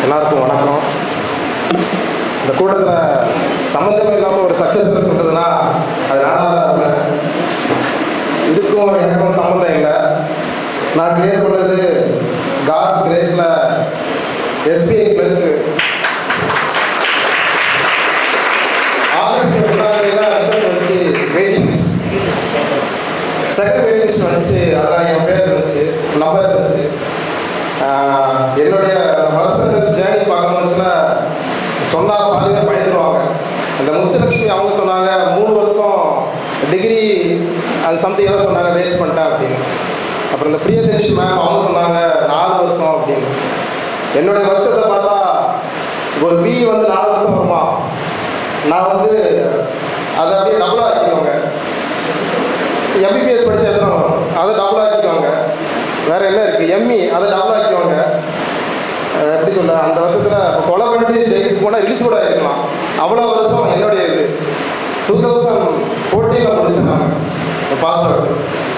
எல்லாருக்கும் வணக்கம் இந்த கூட்டத்தில் சம்மந்தமே இல்லாமல் ஒரு சக்ஸஸ் சொல்கிறதுனா அது நானாக தான் இருப்பேன் இதுக்கும் எனக்கும் சம்மந்தம் இல்லை நான் கிளியர் பண்ணது காட்ஸ் கிரேஸில் எஸ்பிஐ கிளர்க்கு ஆகஸ்ட் முன்னாடி தான் ரிசல்ட் வச்சு waiting list second wait list வந்துச்சு அதெல்லாம் என் பேர் இருந்துச்சு நம்பர் இருந்துச்சு ஆஹ் என்னுடைய வருஷங்கள் ஜேர்னி பார்க்கணுச்சுல சொன்னால் பாதி பேர் பயந்துருவாங்க அந்த முத்துலட்சுமி அவங்க சொன்னாங்க மூணு வருஷம் டிகிரி அது சம்திங் ஏதோ சொன்னாங்க வேஸ்ட் பண்ணிட்டேன் அப்படின்னு அப்புறம் இந்த பிரியதர்ஷி மேம் அவங்க சொன்னாங்க நாலு வருஷம் அப்படின்னு என்னுடைய வருஷத்தை பார்த்தா ஒரு பி வந்து நாலு வருஷம் வருமா நான் வந்து அதை அப்படியே டபுளாக ஆக்கிக்கோங்க எம்பிபிஎஸ் படிச்சா எத்தனை வரும் அதை டபுள் ஆக்கிக்குவாங்க வேற என்ன இருக்கு எம்இ அதை டபுள் ஆக்கிக்குவாங்க அஹ் எப்படி சொல்ல அந்த வருஷத்துல இப்போ கொலை பண்ணிட்டு ஜெயிலுக்கு போனால் ரிலீஸ் கூட ஆயிருக்கலாம் அவ்வளோ வருஷம் என்னுடைய இது டூ தௌசண்ட் ஃபோர்டீனில் முடிச்சிருந்தாங்க பாஸ் அவுட்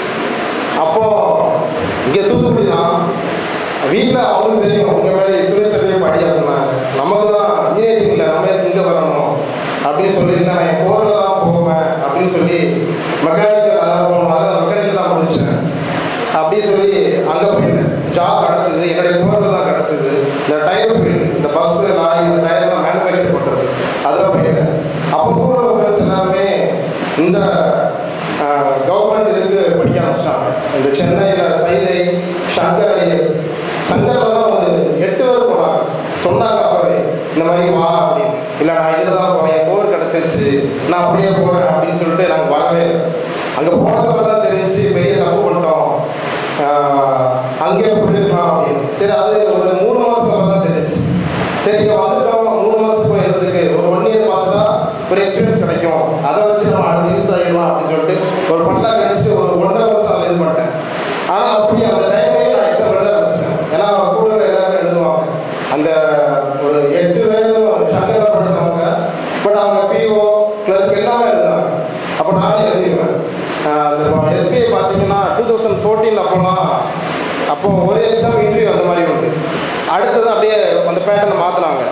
அப்போ இங்கே தூத்துக்குடி தான் வீட்டில் அவங்களுக்கு தெரியும் உங்க மாதிரி சுரேஷ் சர்வே படி அப்படின்னாங்க நமக்கு தான் இன்ஜினியரிங் இல்லை நம்ம எதுக்கு இங்கே வரணும் அப்படின்னு சொல்லி இல்லை நான் என் போரில் தான் போவேன் அப்படின்னு சொல்லி மெக்கானிக்கல் அதான் போகணும் அதான் மெக்கானிக்கல் தான் முடிச்சேன் அப்படின்னு சொல்லி அங்கே போயிட்டேன் ஜாப் கிடச்சிது என்னுடைய போரில் தான் கிடச்சிது இந்த டயர் ஃபீல்டு இந்த பஸ் லாரி இந்த டயர்லாம் மேனுஃபேக்சர் பண்ணுறது அதில் போயிட்டேன் அப்போ கூட ஃப்ரெண்ட்ஸ் எல்லாருமே இந்த கவர்மெண்ட் இதுக்கு படிக்க ஆரம்பிச்சிட்டாங்க இந்த சென்னையில் சைதை சங்கர் ஐஎஸ் சங்கரில் தான் ஒரு எட்டு பேர் போனாங்க சொன்னாங்க அப்பவே இந்த மாதிரி வா அப்படின்னு இல்லை நான் இதில் தான் போகிறேன் போர் கிடச்சிருச்சு நான் அப்படியே போகிறேன் அப்படின்னு சொல்லிட்டு நாங்கள் வரவே அங்கே போனதுக்கு தான் தெரிஞ்சு பெரிய தப்பு பண்ணிட்டோம் ஆஹ் அங்கேயே போயிருக்கலாம் அப்படின்னு சரி அது ஒரு மூணு மாதத்துக்கு தான் தெரிஞ்சு சரி இங்கே வந்துட்டோம் மூணு மாதத்துக்கு போயிருந்ததுக்கு ஒரு ஒன் இயர் பார்த்தா ஒரு எக்ஸ்பீரியன்ஸ் கிடைக்கும் அதை வச்சு நம்ம அடுத்து யூஸ் ஆகிடலாம் அப்படின்னு சொல்லிட்டு ஒரு பட்டா கழிச்சு ஒரு ஒன்றரை வருஷம் அதை இது பண்ணிட்டேன் ஆனால் அப்படி அந்த டைம்லேயே நான் எக்ஸாம் எழுத ஆரம்பிச்சிட்டேன் ஏன்னா கூட எல்லாருமே எழுதுவாங்க அந்த ஒரு எட்டு பேரும் சங்கரில் படிச்சவங்க பட் அவங்க பிஓ கிளர்க் எல்லாமே எழுதுனாங்க அப்போ நானே எழுதிடுவேன் ஆஹ் அந்த எஸ்பிஐ பார்த்தீங்கன்னா டூ தௌசண்ட் ஃபோர்டீனில் அப்போலாம் அப்போ ஒரு எக்ஸாம் இன்டர்வியூ அந்த மாதிரி உண்டு அடுத்தது அப்படியே அந்த பேட்டர்னை மாற்றினாங்க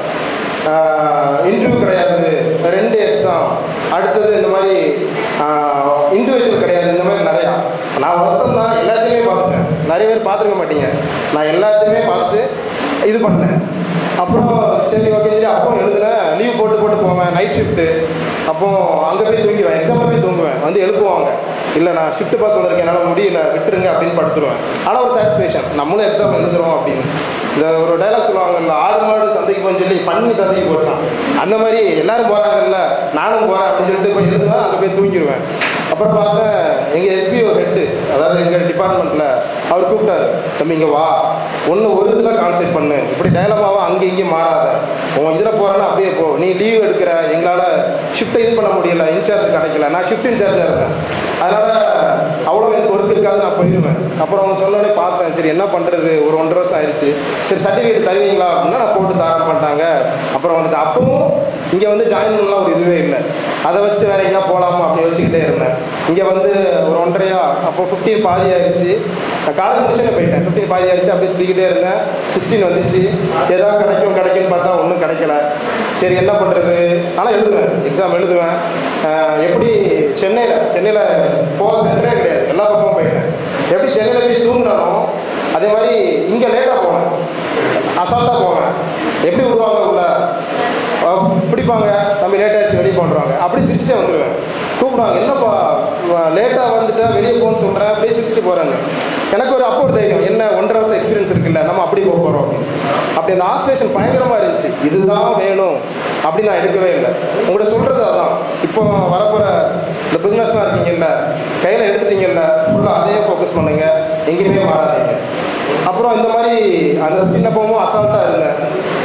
இன்டர்வியூ கிடையாது ரெண்டு எக்ஸாம் அடுத்தது இந்த மாதிரி இண்டிவிஜுவல் கிடையாது இந்த மாதிரி நிறையா நான் ஒருத்தன் தான் எல்லாத்தையுமே பார்த்துட்டேன் நிறைய பேர் பார்த்துருக்க மாட்டீங்க நான் எல்லாத்தையுமே பார்த்து இது பண்ணேன் அப்புறம் சரி ஓகே சொல்லி அப்போ எழுதுனேன் லீவ் போட்டு போட்டு போவேன் நைட் ஷிஃப்ட்டு அப்போ அங்கே போய் தூங்கிடுவேன் எக்ஸாமில் போய் தூங்குவேன் வந்து எழுப்புவாங்க இல்லை நான் ஷிஃப்ட் பார்த்து வந்திருக்கேன் என்னால் முடியல விட்டுருங்க அப்படின்னு படுத்துருவேன் ஆனால் ஒரு சாட்டிஸ்ஃபேக்ஷன் நம்மளும் எக்ஸாம் எழுதுறோம் அப்படின்னு இந்த ஒரு டைலாக் சொல்லுவாங்கல்ல ஆடு மாடு சந்தைக்கு போன்னு சொல்லி பண்ணி சந்தைக்கு போச்சான் அந்த மாதிரி எல்லாரும் போகிறாங்கல்ல நானும் போகிறேன் அப்படின்னு சொல்லிட்டு போய் எழுதுவேன் அங்கே போய் தூங்கிடுவேன் அப்புறம் பார்த்தேன் எங்கள் எஸ்பிஓ ஹெட்டு அதாவது எங்கள் டிபார்ட்மெண்ட்டில் அவர் கூப்பிட்டாரு தம்பி இங்கே வா ஒன்று ஒரு இதில் கான்சென்ட் பண்ணு இப்படி டைலமாவா அங்கே இங்கேயும் மாறாத உன் இதில் போகிறேன்னா அப்படியே போ நீ லீவ் எடுக்கிற எங்களால் ஷிஃப்ட்டை இது பண்ண முடியல இன்சார்ஜ் கிடைக்கல நான் ஷிஃப்ட் இன்சார்ஜாக இருந்தேன் அதனால் அவ்வளோ எனக்கு ஒர்க் இருக்காது நான் போயிடுவேன் அப்புறம் அவங்க சொன்னோடனே பார்த்தேன் சரி என்ன பண்ணுறது ஒரு ஒன்றரை வருஷம் ஆயிடுச்சு சரி சர்டிஃபிகேட் தருவீங்களா அப்படின்னா நான் போட்டு தர பண்ணிட்டாங்க அப்புறம் வந்துட்டு அப்பவும் இங்கே வந்து ஜாயின் பண்ணலாம் ஒரு இதுவே இல்லை அதை வச்சுட்டு வேற எங்கேயா போகலாமா அப்படி வச்சுக்கிட்டே இருந்தேன் இங்கே வந்து ஒரு ஒன்றரையா அப்போ ஃபிஃப்டீன் பாதி ஆயிடுச்சு நான் காலேஜ் முடிச்சுன்னு போயிட்டேன் ஃபிஃப்டீன் பாதி ஆயிடுச்சு அப்படியே சுற்றிக்கிட்டே இருந்தேன் சிக்ஸ்டீன் வந்துச்சு ஏதாவது கிடைக்கும் கிடைக்கும்னு பார்த்தா ஒன்றும் கிடைக்கல சரி என்ன பண்ணுறது ஆனால் எழுதுவேன் எக்ஸாம் எழுதுவேன் ஆஹ் எப்படி சென்னையில் சென்னையில் போக சென்டரே கிடையாது எல்லா பக்கமும் போயிட்டேன் எப்படி சென்னையில் போய் தூங்கினானோ அதே மாதிரி இங்கே லேட்டாக போனேன் அசால்ட்டாக போவேன் எப்படி விடுவாங்க உள்ள அஹ் பிடிப்பாங்க தம்பி லேட் ஆயிடுச்சு வெளியே பண்ணுறாங்க அப்படி சிரிச்சுட்டே வந்துடுவேன் கூப்பிடுவாங்க என்னப்பா லேட்டாக வந்துட்டா வெளியே போகணும்னு சொல்கிறேன் அப்படியே சிரிச்சுட்டு போகிறேன்னு எனக்கு ஒரு அப்போ ஒரு தைரியம் என்ன ஒன்றரை வருஷம் எக்ஸ்பீரியன்ஸ் இருக்குல்ல நம்ம அப்படி போக போகிறோம் அப்படின்னு அப்படி அந்த ஆஸ்லேஷன் பயங்கரமாக இருந்துச்சு இதுதான் வேணும் அப்படின்னு நான் எடுக்கவே இல்லை உங்கள்கிட்ட சொல்கிறது அதான் இப்போ வரப்போகிற இந்த பிஸ்னஸ்லாம் இருக்கீங்கல்ல கையில் எடுத்துட்டீங்கல்ல ஃபுல்லாக அதே ஃபோக்கஸ் பண்ணுங்க எங்கேயுமே மாறாதீங்க அப்புறம் இந்த மாதிரி அந்த சின்ன போகும்போது அசால்ட்டாக இருந்தேன்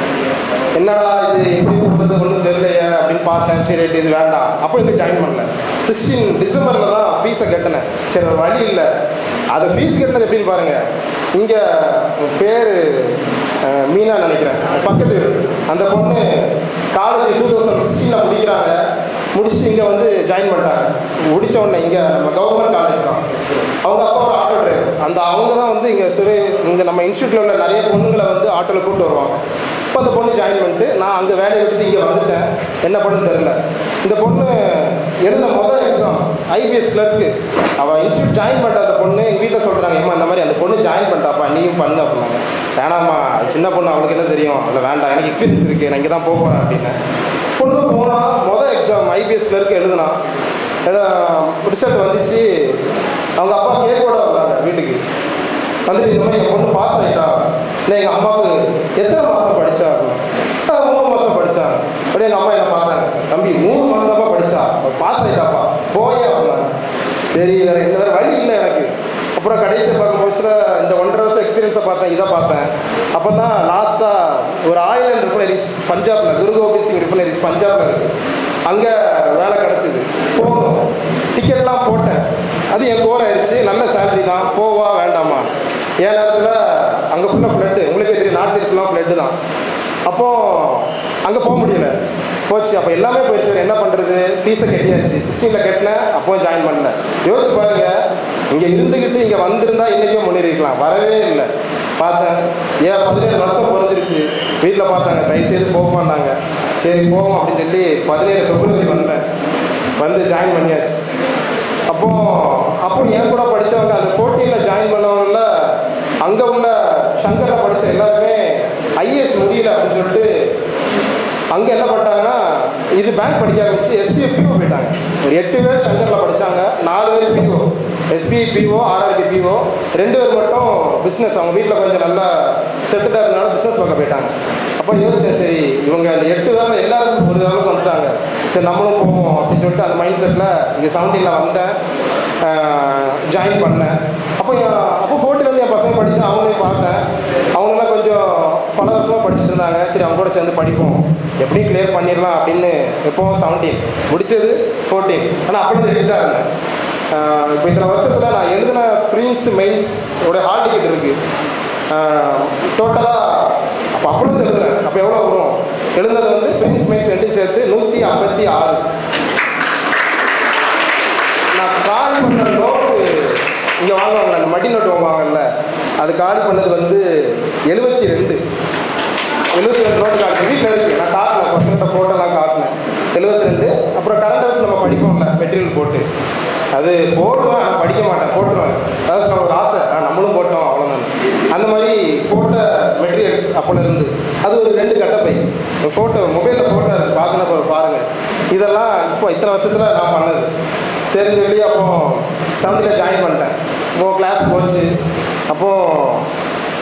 என்னடா இது எப்படி போகிறது ஒன்றும் தெரியலையே அப்படின்னு பார்த்தேன் சரி ரைட் இது வேண்டாம் அப்போ இங்கே ஜாயின் பண்ணல சிக்ஸ்டீன் டிசம்பரில் தான் ஃபீஸை கட்டினேன் சரி ஒரு வழி இல்லை அதை ஃபீஸ் கட்டினது எப்படின்னு பாருங்கள் இங்கே பேர் மீனா நினைக்கிறேன் பக்கத்து வீடு அந்த பொண்ணு காலேஜ் டூ தௌசண்ட் சிக்ஸ்டீனில் முடிக்கிறாங்க முடிச்சுட்டு இங்கே வந்து ஜாயின் பண்ணிட்டாங்க முடிச்ச உடனே இங்கே நம்ம கவர்மெண்ட் காலேஜ் தான் அவங்க அப்பா ஒரு ஆட்டோ டிரைவர் அந்த அவங்க தான் வந்து இங்கே சுரே இங்கே நம்ம இன்ஸ்டியூட்டில் உள்ள நிறைய பொண்ணுங்களை வந்து ஆட்டோவில் கூப்பிட்டு வருவாங்க இப்போ அந்த பொண்ணு ஜாயின் பண்ணிட்டு நான் அங்கே வேலையை வச்சுட்டு இங்கே வந்துட்டேன் என்ன பண்ணுன்னு தெரில இந்த பொண்ணு எழுத முதல் எக்ஸாம் ஐபிஎஸ் கிளர்க்கு அவள் இன்ஸ்டியூட் ஜாயின் பண்ணிட்ட அந்த பொண்ணு எங்கள் வீட்டில் சொல்கிறாங்க ஏமா இந்த மாதிரி அந்த பொண்ணு ஜாயின் பண்ணிட்டாப்பா நீயும் பண்ணு அப்படின்னாங்க வேணாம்மா அது சின்ன பொண்ணு அவளுக்கு என்ன தெரியும் இல்லை வேண்டாம் எனக்கு எக்ஸ்பீரியன்ஸ் இருக்குது நான் இங்கே தான் போக போகிறேன் அப்படின்னு பொண்ணு போனால் மொதல் எக்ஸாம் ஐபிஎஸ் கிளர்க்கு எழுதுனா ரிசல்ட் வந்துச்சு அவங்க அப்பா கேக்கோட வந்தாங்க வீட்டுக்கு வந்துட்டு இந்த மாதிரி என் பொண்ணு பாஸ் ஆகிட்டா இல்லை எங்கள் அம்மாவுக்கு எத்தனை மாதம் படித்தா அப்படின்னா "ஆ, மூணு மாதம் படித்தான் அப்படியே எங்கள் அம்மா என்ன பார்த்தாங்க தம்பி மூணு மாதம் தான்ப்பா படித்தா பாஸ் ஆகிட்டாப்பா போயே அப்படின்னாங்க சரி வேறு என்ன வேறு வழி இல்லை எனக்கு அப்புறம் கடைசியை பார்க்கும் போச்சுல இந்த ஒன்றரை வருஷம் எக்ஸ்பீரியன்ஸை பார்த்தேன் இதை பார்த்தேன் அப்போ தான் லாஸ்ட்டாக ஒரு ஆயில் ரிஃபைனரிஸ் பஞ்சாபில் குரு கோபிந்த் சிங் ரிஃபைனரிஸ் பஞ்சாபில் இருக்குது அங்கே வேலை கிடச்சிது போகணும் டிக்கெட்லாம் போட்டேன் அது என் கோர் ஆயிடுச்சு நல்ல சேலரி தான் போவா வேண்டாமா என் நேரத்தில் அங்கே ஃபுல்லாக ஃப்ளட்டு உங்களுக்கே தெரியும் நார்த் சைடு ஃபுல்லாக ஃப்ளட்டு தான் அப்போது அங்கே போக முடியல போச்சு அப்போ எல்லாமே போயிடுச்சு என்ன பண்ணுறது ஃபீஸை கட்டியாச்சு சிக்ஸ்டீனில் கட்டினேன் அப்போ ஜாயின் பண்ணல யோசிச்சு பாருங்க இங்கே இருந்துக்கிட்டு இங்கே வந்திருந்தா இன்றைக்கும் முன்னேறிக்கலாம் வரவே இல்லை பார்த்தேன் ஏன் பதினேழு வருஷம் பிறந்துருச்சு வீட்டில் பார்த்தாங்க தயவுசெய்து போகமாட்டாங்க சரி போவோம் அப்படின்னு சொல்லி பதினேழு பிப்ரவரி வந்தேன் வந்து ஜாயின் பண்ணியாச்சு அப்போ அப்போ என் கூட படித்தவங்க அந்த ஃபோர்டீனில் ஜாயின் பண்ணவங்கள அங்கே உள்ள சங்கரில் படித்த எல்லாருமே ஐஏஎஸ் முடியல அப்படின்னு சொல்லிட்டு அங்கே என்ன பண்ணிட்டாங்கன்னா இது பேங்க் படிக்க ஆரம்பிச்சு எஸ்பிஐ பிஓ போயிட்டாங்க ஒரு எட்டு பேர் சங்கரில் படித்தாங்க நாலு பேர் PO SBI PO RRB PO ரெண்டு பேர் மட்டும் பிஸ்னஸ் அவங்க வீட்டில் கொஞ்சம் நல்லா செட்டில் இருந்தனால பிஸ்னஸ் பார்க்க போயிட்டாங்க அப்போ யோசிச்சேன் சரி இவங்க அந்த எட்டு பேரில் எல்லாரும் ஒரு அளவுக்கு வந்துட்டாங்க சரி நம்மளும் போவோம் அப்படின்னு சொல்லிட்டு அந்த மைண்ட் செட்டில் இங்கே செவன்டீனில் வந்தேன் ஜாயின் பண்ணேன் அப்போ என்- அப்போ ஃபோர்ட்டில் வந்து என் பசங்க படித்து அவங்களையும் பார்த்தேன் அவங்களாம் கொஞ்சம் பல வருஷமாக படிச்சுட்டு இருந்தாங்க சரி அவங்க கூட சேர்ந்து படிப்போம் எப்படியும் கிளியர் பண்ணிடலாம் அப்படின்னு எப்போவும் செவன்டீன் முடிச்சது ஃபோர்டீன் ஆனால் அப்படி ரெடி தான் இருந்தேன் இப்போ இத்தனை வருஷத்தில் நான் எழுதின ப்ரீம்ஸ் மெயின்ஸ் உடைய ஹால் டிக்கெட் இருக்குது டோட்டலாக அப்போ அப்பளும் எழுதுனேன் அப்போ எவ்வளோ வரும் எழுதுனது வந்து ப்ரீம்ஸ் மெயின்ஸ் ரெண்டும் சேர்த்து நூற்றி ஐம்பத்தி ஆறு நான் கால் பண்ண நோட்டு இங்கே வாங்குவாங்கல்ல அந்த மடி நோட்டு வாங்குவாங்கல்ல அது கால் பண்ணது வந்து எழுபத்தி ரெண்டு எழுபத்தி ரெண்டு நோட்டு காட்டு வீட்டில் இருக்குது நான் காட்டினேன் பசங்கிட்ட ஃபோட்டோலாம் காட்டினேன் எழுபத்தி ரெண்டு அப்புறம் கரண்ட் ஹவுஸ் நம்ம படிப்போம்ல மெட்டீரியல் போட்டு அது போடுவேன் ஆனால் படிக்க மாட்டேன் போட்டுருவேன் அதாவது நான் ஒரு ஆசை ஆ, நம்மளும் போட்டோம் அவ்வளோதான் அந்த மாதிரி போட்ட மெட்டீரியல்ஸ் அப்போல இருந்து அது ஒரு ரெண்டு கட்டப்பை ஃபோட்டோ மொபைலில் ஃபோட்டோ இருக்குது பார்க்கணும் பாருங்கள் இதெல்லாம் இப்போ இத்தனை வருஷத்தில் நான் பண்ணது சரின்னு சொல்லி அப்போ செவன்த்தில் ஜாயின் பண்ணிட்டேன் இப்போது கிளாஸ் போச்சு அப்போது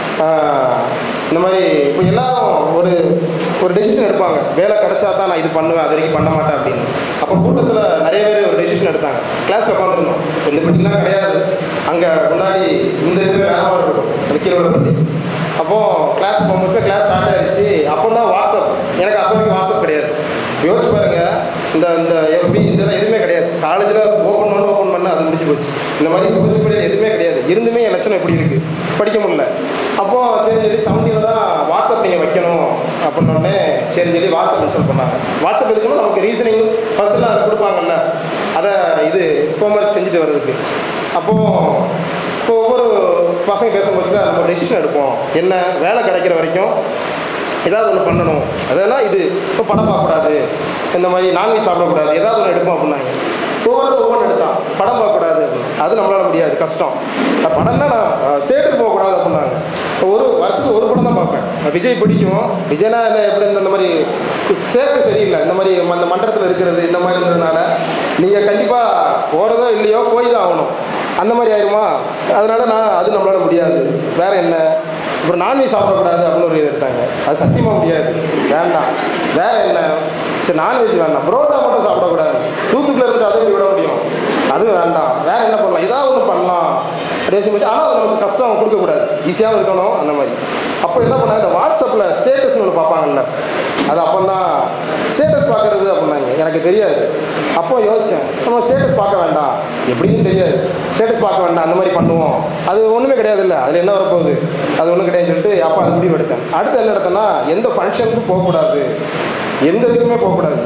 இந்த மாதிரி இப்போ எல்லாரும் ஒரு ஒரு டெசிஷன் எடுப்பாங்க வேலை கிடைச்சா தான் நான் இது பண்ணுவேன் அது வரைக்கும் பண்ண மாட்டேன் அப்படின்னு அப்போ கூட்டத்தில் நிறைய பேர் ஒரு டெசிஷன் எடுத்தாங்க கிளாஸில் உட்காந்துருந்தோம் இந்த பட்டிலாம் கிடையாது அங்கே முன்னாடி இந்த இதுவே வேற மாதிரி இருக்கும் அந்த கீழே உள்ள பட்டி அப்போது கிளாஸ் போகும்போது கிளாஸ் ஸ்டார்ட் ஆயிடுச்சு அப்போ தான் வாட்ஸ்அப் எனக்கு அப்போ வரைக்கும் வாட்ஸ்அப் கிடையாது யோசிச்சு பாருங்க இந்த இந்த எஃபி இதெல்லாம் எதுவுமே கிடையாது காலேஜில் ஓப்பன் பண்ண ஓப்பன் பண்ண அது முடிஞ்சு போச்சு இந்த மாதிரி சோசியல் மீடியா எதுவுமே கிடையாது இருந்துமே என் லட்சணம் எப்படி இருக்கு படிக்க முடியல அப்போ சரி சொல்லி செவன்டீனில் தான் வாட்ஸ்அப் நீங்கள் வைக்கணும் அப்படின்னோடனே சரி சொல்லி வாட்ஸ்அப் இன்ஸ்டால் பண்ணாங்க வாட்ஸ்அப் எதுக்குன்னா நமக்கு ரீசனிங் ஃபர்ஸ்ட்லாம் அதை கொடுப்பாங்கல்ல அதை இது ஹோம்ஒர்க் செஞ்சுட்டு வர்றதுக்கு அப்போது இப்போ ஒவ்வொரு பசங்க பேசும்போது தான் நம்ம டெசிஷன் எடுப்போம் என்ன வேலை கிடைக்கிற வரைக்கும் ஏதாவது ஒன்று பண்ணணும் அதனா இது இப்போ படம் பார்க்கக்கூடாது இந்த மாதிரி நான்வெஜ் சாப்பிடக்கூடாது ஏதாவது ஒன்று எடுப்போம் அப்படின்னாங்க ஒவ்வொரு ஒவ்வொன்று எடுத்தான் படம் பார்க்கக்கூடாது அப்படின்னு அது நம்மளால முடியாது கஷ்டம் நான் படம்னா நான் தேட்டருக்கு போகக்கூடாது அப்படின்னாங்க இப்போ ஒரு வருஷத்துக்கு ஒரு படம் தான் பார்ப்பேன் விஜய் பிடிக்கும் விஜய்னா என்ன எப்படி இந்த இந்த மாதிரி சேர்க்க சரியில்லை இந்த மாதிரி அந்த மன்றத்தில் இருக்கிறது இந்த மாதிரி இருந்ததுனால நீங்கள் கண்டிப்பாக போகிறதோ இல்லையோ போய் தான் ஆகணும் அந்த மாதிரி ஆயிருமா அதனால நான் அது நம்மளால முடியாது வேற என்ன அப்புறம் நான்வெஜ் சாப்பிடக்கூடாது அப்படின்னு ஒரு இது எடுத்தாங்க அது சத்தியமாக முடியாது வேண்டாம் வேற என்ன சரி நான்வெஜ் வேண்டாம் புரோட்டா மட்டும் சாப்பிடக்கூடாது தூத்துக்குள்ள இருந்து அதை எப்படி விட முடியும் அதுவும் வேண்டாம் வேற என்ன பண்ணலாம் ஏதாவது ஒன்று பண்ணலாம் ரேசிங் வச்சு ஆனால் அது நமக்கு கஷ்டம் கொடுக்கக்கூடாது ஈஸியாகவும் இருக்கணும் அந்த மாதிரி அப்போ என்ன பண்ணாங்க இந்த வாட்ஸ்அப்பில் ஸ்டேட்டஸ்னு ஒன்று பார்ப்பாங்கல்ல அது அப்போ தான் ஸ்டேட்டஸ் பார்க்குறது அப்படின்னாங்க எனக்கு தெரியாது அப்போ யோசித்தேன் நம்ம ஸ்டேட்டஸ் பார்க்க வேண்டாம் எப்படின்னு தெரியாது ஸ்டேட்டஸ் பார்க்க வேண்டாம் அந்த மாதிரி பண்ணுவோம் அது ஒன்றுமே கிடையாது இல்லை அதில் என்ன வரப்போகுது அது ஒன்றும் கிடையாதுன்னு சொல்லிட்டு அப்போ அது முடிவு எடுத்தேன் அடுத்து என்ன எடுத்தேன்னா எந்த ஃபங்க்ஷனுக்கும் போகக்கூடாது எந்த இதுக்குமே போகக்கூடாது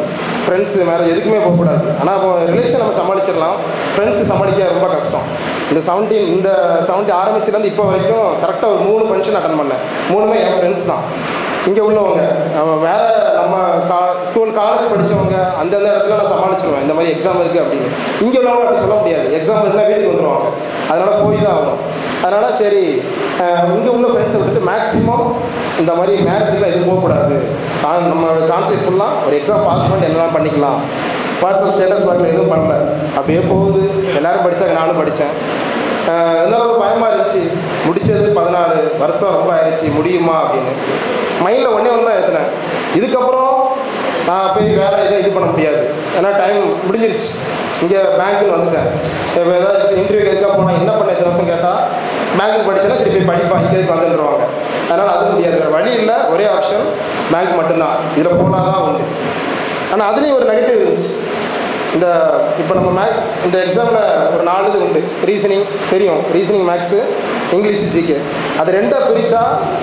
ஃப்ரெண்ட்ஸு மேரேஜ் எதுக்குமே போகக்கூடாது ஆனால் இப்போ ரிலேஷன் நம்ம சமாளிச்சிடலாம் ஃப்ரெண்ட்ஸு சமாளிக்க ரொம்ப கஷ்டம் இந்த செவன்டீன் இந்த செவன்டி ஆரம்பிச்சிலேருந்து இப்போ வரைக்கும் கரெக்டாக ஒரு மூணு ஃபங்க்ஷன் அட்டன் பண்ணேன் மூணுமே என் ஃப்ரெண்ட்ஸ் தான் இங்கே உள்ளவங்க நம்ம வேறு நம்ம கா ஸ்கூல் காலேஜ் படித்தவங்க அந்தந்த இடத்துல நான் சமாளிச்சிருவேன் இந்த மாதிரி எக்ஸாம் இருக்குது அப்படின்னு இங்கே உள்ளவங்க அப்படி சொல்ல முடியாது எக்ஸாம் இருக்குன்னா வீட்டுக்கு வந்துடுவாங்க அதனால் போய் தான் ஆகணும் அதனால் சரி இங்கே உள்ள ஃப்ரெண்ட்ஸை விட்டுட்டு மேக்ஸிமம் இந்த மாதிரி மேரேஜில் எதுவும் போகக்கூடாது கான் நம்மளோட கான்செப்ட் ஃபுல்லாக ஒரு எக்ஸாம் பாஸ் பண்ணிட்டு என்னெல்லாம் பண்ணிக்கலாம் வாட்ஸ்அப் ஸ்டேட்டஸ் பார்க்கல எதுவும் பண்ணல அப்படியே போகுது எல்லாரும் படித்தாங்க நானும் படித்தேன் இருந்தாலும் ஒரு பயமாக இருந்துச்சு முடிச்சது பதினாலு வருஷம் ரொம்ப ஆயிடுச்சு முடியுமா அப்படின்னு மைண்டில் ஒன்றே ஒன்று தான் ஏற்றினேன் இதுக்கப்புறம் நான் போய் வேலை எதுவும் இது பண்ண முடியாது ஏன்னா டைம் முடிஞ்சிருச்சு இங்கே பேங்க்குன்னு வந்துட்டேன் இப்போ ஏதாவது இன்டர்வியூ எதுக்காக போனால் என்ன பண்ண எத்தனை வருஷம் கேட்டால் பேங்க்கு படிச்சேன்னா சரி போய் படிப்பா இங்கே எதுக்கு வந்துடுவாங்க அதனால் அது முடியாது வேறு வழி இல்லை ஒரே ஆப்ஷன் பேங்க் மட்டும்தான் இதில் போனால் தான் உண்டு ஆனால் அதுலேயும் ஒரு நெகட்டிவ் இருந்துச்சு இந்த இப்போ நம்ம மேக் இந்த எக்ஸாமில் ஒரு நாலு இது உண்டு ரீசனிங் தெரியும் ரீசனிங் மேக்ஸு இங்கிலீஷ் ஜிகே அது ரெண்டாக பிரித்தா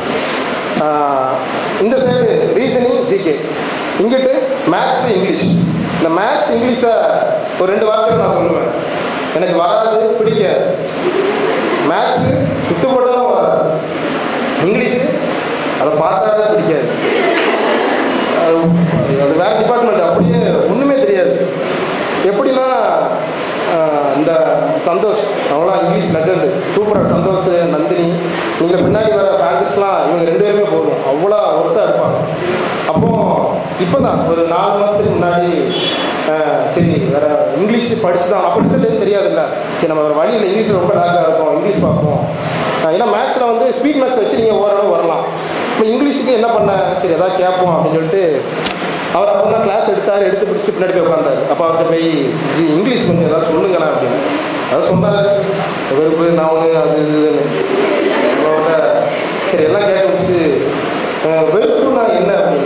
இந்த சைடு ரீசனிங் ஜிகே இங்கிட்டு மேக்ஸ் இங்கிலீஷ் இந்த மேக்ஸ் இங்கிலீஷை ஒரு ரெண்டு வார்த்தை நான் சொல்லுவேன் எனக்கு வராது பிடிக்காது மேக்ஸு சுட்டு போட்டாலும் வராது இங்கிலீஷு அதை பார்த்தாலே பிடிக்காது அது அது வேறு டிபார்ட்மெண்ட் அப்படியே ஒன்றுமே தெரியாது எப்படின்னா ஆஹ், இந்த சந்தோஷ் அவங்களாம் இங்கிலீஷ் லெஜண்டு சூப்பராக சந்தோஷ் நந்தினி நீங்கள் பின்னாடி வர பேங்கர்ஸ்லாம் இவங்க ரெண்டு பேருமே போதும் அவ்வளோ ஒருத்தா இருப்பாங்க அப்போ இப்போ தான் ஒரு நாலு மாதத்துக்கு முன்னாடி ஆஹ், சரி வேற இங்கிலீஷ் படிச்சு தான் அப்போ ரிசல்ட் எதுவும் தெரியாதுல்ல சரி நம்ம ஒரு வழியில் இங்கிலீஷ் ரொம்ப டார்க்காக இருக்கும் இங்கிலீஷ் பார்ப்போம் ஆஹ், ஏன்னா மேக்ஸில் வந்து ஸ்பீட் மேக்ஸ் வச்சு நீங்கள் ஓரளவு வரலாம் இப்போ இங்கிலீஷுக்கு என்ன பண்ண சரி எதாவது கேட்போம் அப்படின்னு சொல்லிட்டு அவர் அப்போ தான் கிளாஸ் எடுத்தார் எடுத்து பிடிச்சிட்டு பின்னாடி போய் உட்காந்தார் அப்போ அவர்கிட்ட போய் ஜி இங்கிலீஷ் கொஞ்சம் ஏதாவது சொல்லுங்கண்ணா அப்படின்னு அதாவது சொன்னார் வெறுப்பு நான் ஒன்று அது இது இதுன்னு அவர்கிட்ட சரி எல்லாம் கேட்டு முடிச்சுட்டு அஹ், வெறுப்புன்னா என்ன அப்படின்னு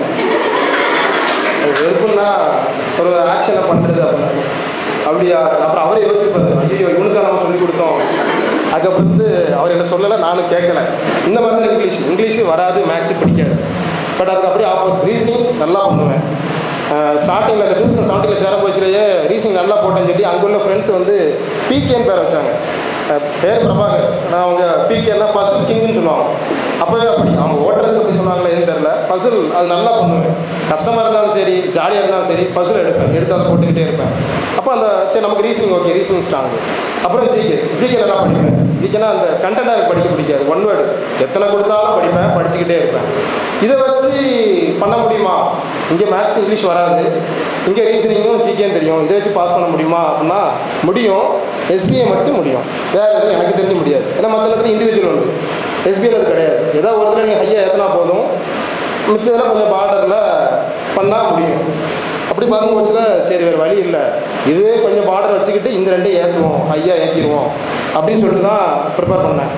வெறுப்புன்னா ஒரு ஆக்ஷனை பண்ணுறது அப்படின்னு அப்படியா அப்புறம் அவரே யோசிப்பாரு ஐயோ இவனுக்கா நம்ம சொல்லி கொடுத்தோம் அதுக்கப்புறம் வந்து அவர் என்ன சொல்லலை நானும் கேட்கல இந்த மாதிரி தான் இங்கிலீஷ் இங்கிலீஷு வராது மேக்ஸு பிடிக்காது பட் அதுக்கு அப்படியே ஆப்போசிட் ரீசனிங் நல்லா பண்ணுவேன் ஸ்டார்டிங்கில் அந்த டூ தௌசண்ட் செவன்டீனில் சேர போச்சுலேயே ரீசனிங் நல்லா போட்டேன்னு சொல்லி அங்கே உள்ள ஃப்ரெண்ட்ஸ் வந்து பிகேன்னு பேர் வச்சாங்க அஹ் பேர் பிரபாகர் நான் அவங்க பிகேன்னா பசில் கிங்னு சொல்லுவாங்க அப்போவே அப்படி அவங்க ஓட்டுறது அப்படி சொன்னாங்களே எதுவும் தெரியல பசில் அது நல்லா பண்ணுவேன் கஷ்டமாக இருந்தாலும் சரி ஜாலியாக இருந்தாலும் சரி பசில் எடுப்பேன் எடுத்து அதை போட்டுக்கிட்டே இருப்பேன் அப்போ அந்த சரி நமக்கு ரீசனிங் ஓகே ரீசனிங் ஸ்ட்ராங் அப்புறம் ஜிகே ஜிகே நல்லா படிப்பேன் ஜிகேனா அந்த கண்டென்ட் எனக்கு படிக்க பிடிக்காது ஒன் வேர்டு எத்தனை கொடுத்தாலும் படிப்பேன் படிச்சுக்கிட்டே இருப்பேன் இதை வச்சு பண்ண முடியுமா இங்கே மேக்ஸ் இங்கிலீஷ் வராது இங்கே ரீசனிங்கும் ஜிகேன்னு தெரியும் இதை வச்சு பாஸ் பண்ண முடியுமா அப்படின்னா முடியும் எஸ்பிஐ மட்டும் முடியும் வேறு எதுவும் எனக்கு தெரிஞ்சு முடியாது ஏன்னா மற்ற இடத்துல இண்டிவிஜுவல் உண்டு எஸ்பிஐல அது கிடையாது ஏதோ ஒரு இடத்துல நீங்கள் ஹையாக ஏற்றினா போதும் மிச்சதெல்லாம் கொஞ்சம் பார்டரில் பண்ணால் முடியும் அப்படி பார்க்கும்போச்சுல சரி வேறு வழி இல்லை இதுவே கொஞ்சம் பார்டர் வச்சுக்கிட்டு இந்த ரெண்டையும் ஏற்றுவோம் ஹையாக ஏற்றிடுவோம் அப்படின்னு சொல்லிட்டு தான் ப்ரிப்பேர் பண்ணேன்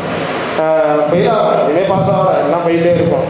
ஃபெயில் ஆவேன் எதுவுமே பாஸ் ஆகல எல்லாம் போயிட்டே இருக்கும்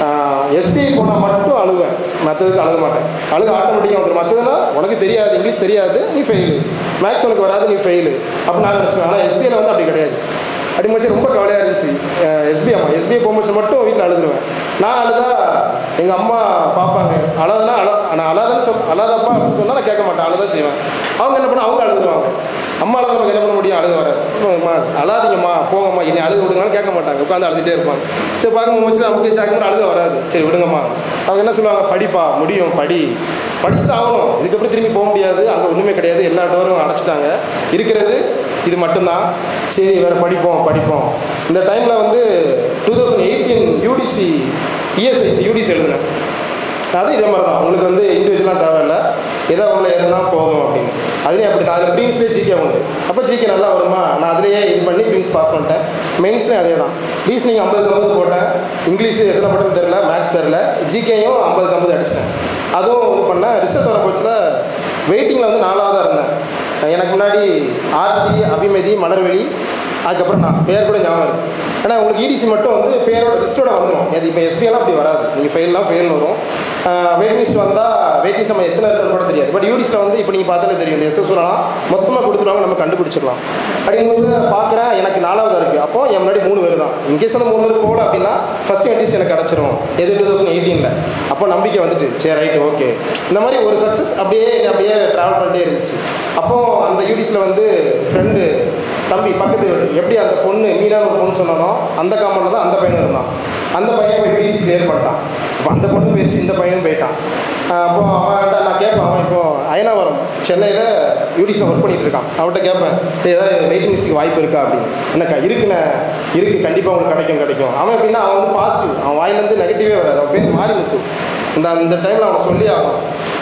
எஸ்பிஐ போனால் மட்டும் அழுவேன் மற்றதுக்கு அழுக மாட்டேன் அழுக ஆட்டோமேட்டிக்காக வந்துடும் மற்றதுலாம் உனக்கு தெரியாது இங்கிலீஷ் தெரியாது நீ ஃபெயிலு மேக்ஸ் உனக்கு வராது நீ ஃபெயிலு அப்படின்னு நான் நினச்சேன் ஆனால் எஸ்பிஐல வந்து அப்படி கிடையாது அப்படி முடிச்சு ரொம்ப கவலையாக இருந்துச்சு எஸ்பிஐ அம்மா எஸ்பிஐ போகும்போது மட்டும் வீட்டில் அழுதுருவேன் நான் அழுதா எங்கள் அம்மா பார்ப்பாங்க அழகுனா அழ நான் அழாதன்னு சொல் அழாதப்பா அப்படின்னு சொன்னால் நான் கேட்க மாட்டேன் அழுதான் செய்வேன் அவங்க என்ன பண்ண அவங்க அழுதுருவாங்க அம்மா அழுத நமக்கு என்ன பண்ண முடியும் அழுக வராது அம்மா அழாதீங்கம்மா போங்கம்மா இனி அழுக விடுங்கன்னு கேட்க மாட்டாங்க உட்காந்து அழுதுகிட்டே இருப்பாங்க சரி பார்க்கும் போச்சு நமக்கு சாக்கும் அழுக வராது சரி விடுங்கம்மா அவங்க என்ன சொல்லுவாங்க படிப்பா முடியும் படி படிச்சு தான் ஆகணும் இதுக்கப்புறம் திரும்பி போக முடியாது அங்கே ஒன்றுமே கிடையாது எல்லா டோரும் அடைச்சிட்டாங்க இருக்கிறது இது மட்டும்தான் சரி வேறு படிப்போம் படிப்போம் இந்த டைமில் வந்து two thousand eighteen UDC ESIC UDC எழுதுனேன் அது இதே மாதிரி தான் உங்களுக்கு வந்து இண்டிவிஜுவலாக தேவையில்லை ஏதோ உள்ள எதுனா போதும் அப்படின்னு அதுலேயும் அப்படி தான் அதில் ப்ரீன்ஸ்லேயே ஜிகே உண்டு அப்போ ஜிகே நல்லா வருமா நான் அதுலேயே இது பண்ணி ப்ரீன்ஸ் பாஸ் பண்ணிட்டேன் மெயின்ஸ்லேயும் அதே தான் ரீசனிங் ஐம்பது ஐம்பது போட்டேன் இங்கிலீஷ் எத்தனை போட்டேன்னு தெரில மேக்ஸ் தெரில ஜிகேயும் ஐம்பதுக்கு ஐம்பது அடிச்சிட்டேன் அதுவும் இது பண்ணேன் ரிசல்ட் வர போச்சில் வெயிட்டிங்கில் வந்து நாலாவதாக இருந்தேன் எனக்கு முன்னாடி ஆர்த்தி அபிமதி மலர்வெளி அதுக்கப்புறம் நான் பேர் கூட ஞாபகம் இருக்கு ஏன்னா உங்களுக்கு இடிசி மட்டும் வந்து பேரோட லிஸ்ட்டோட வந்துடும் அது இப்போ எஸ்பிஎல்லாம் அப்படி வராது நீங்கள் ஃபெயில்லாம் ஃபெயில்னு வரும் வெயிட் லிஸ்ட் வந்தால் வெயிட் லிஸ்ட் நம்ம எத்தனை இருக்குன்னு கூட தெரியாது பட் யூடிஸில் வந்து இப்போ நீங்கள் பார்த்தாலே தெரியும் இந்த எஸ்எஸ் சொல்லலாம் மொத்தமாக கொடுத்துருவாங்க நம்ம கண்டுபிடிச்சிடலாம் அப்படிங்கும்போது பார்க்குறேன் எனக்கு நாலாவது இருக்குது அப்போ என் முன்னாடி மூணு பேர் தான் இன்கேஸ் அந்த மூணு பேர் போகல அப்படின்னா ஃபஸ்ட் அட்லீஸ்ட் எனக்கு கிடச்சிரும் எது டூ தௌசண்ட் எயிட்டீனில் அப்போ நம்பிக்கை வந்துட்டு சரி ரைட் ஓகே இந்த மாதிரி ஒரு சக்ஸஸ் அப்படியே அப்படியே ட்ராவல் பண்ணிட்டே இருந்துச்சு அப்போது அந்த யூடிஸில் வந்து ஃப்ரெண்டு தம்பி பக்கத்து வீடு எப்படி அந்த பொண்ணு மீனான ஒரு பொண்ணு சொன்னானோ அந்த காம்பவுண்டில் தான் அந்த பையனும் இருந்தான் அந்த பையன் போய் பிசி கிளியர் பண்ணிட்டான் அப்போ அந்த பொண்ணு போயிடுச்சு இந்த பையனும் போயிட்டான் ஆஹ் அப்போ அவன்கிட்ட நான் கேட்பேன் அவன் இப்போ அயனாவரம் சென்னையில் யூடிஸில் ஒர்க் பண்ணிட்டு இருக்கான் அவன்கிட்ட கேட்பேன் "டேய், ஏதாவது வெயிட்டிங் லிஸ்ட்டுக்கு வாய்ப்பு இருக்கா அப்படின்னு என்னக்கா இருக்குண்ணே இருக்குது கண்டிப்பாக உங்களுக்கு கிடைக்கும் கிடைக்கும் அவன் எப்படின்னா அவன் வந்து பாசிட்டிவ் அவன் வாயிலேருந்து நெகட்டிவே வராது அவன் பேர் மாறிமுத்து இந்த அந்த டைமில் அவனை சொல்லி ஆகும்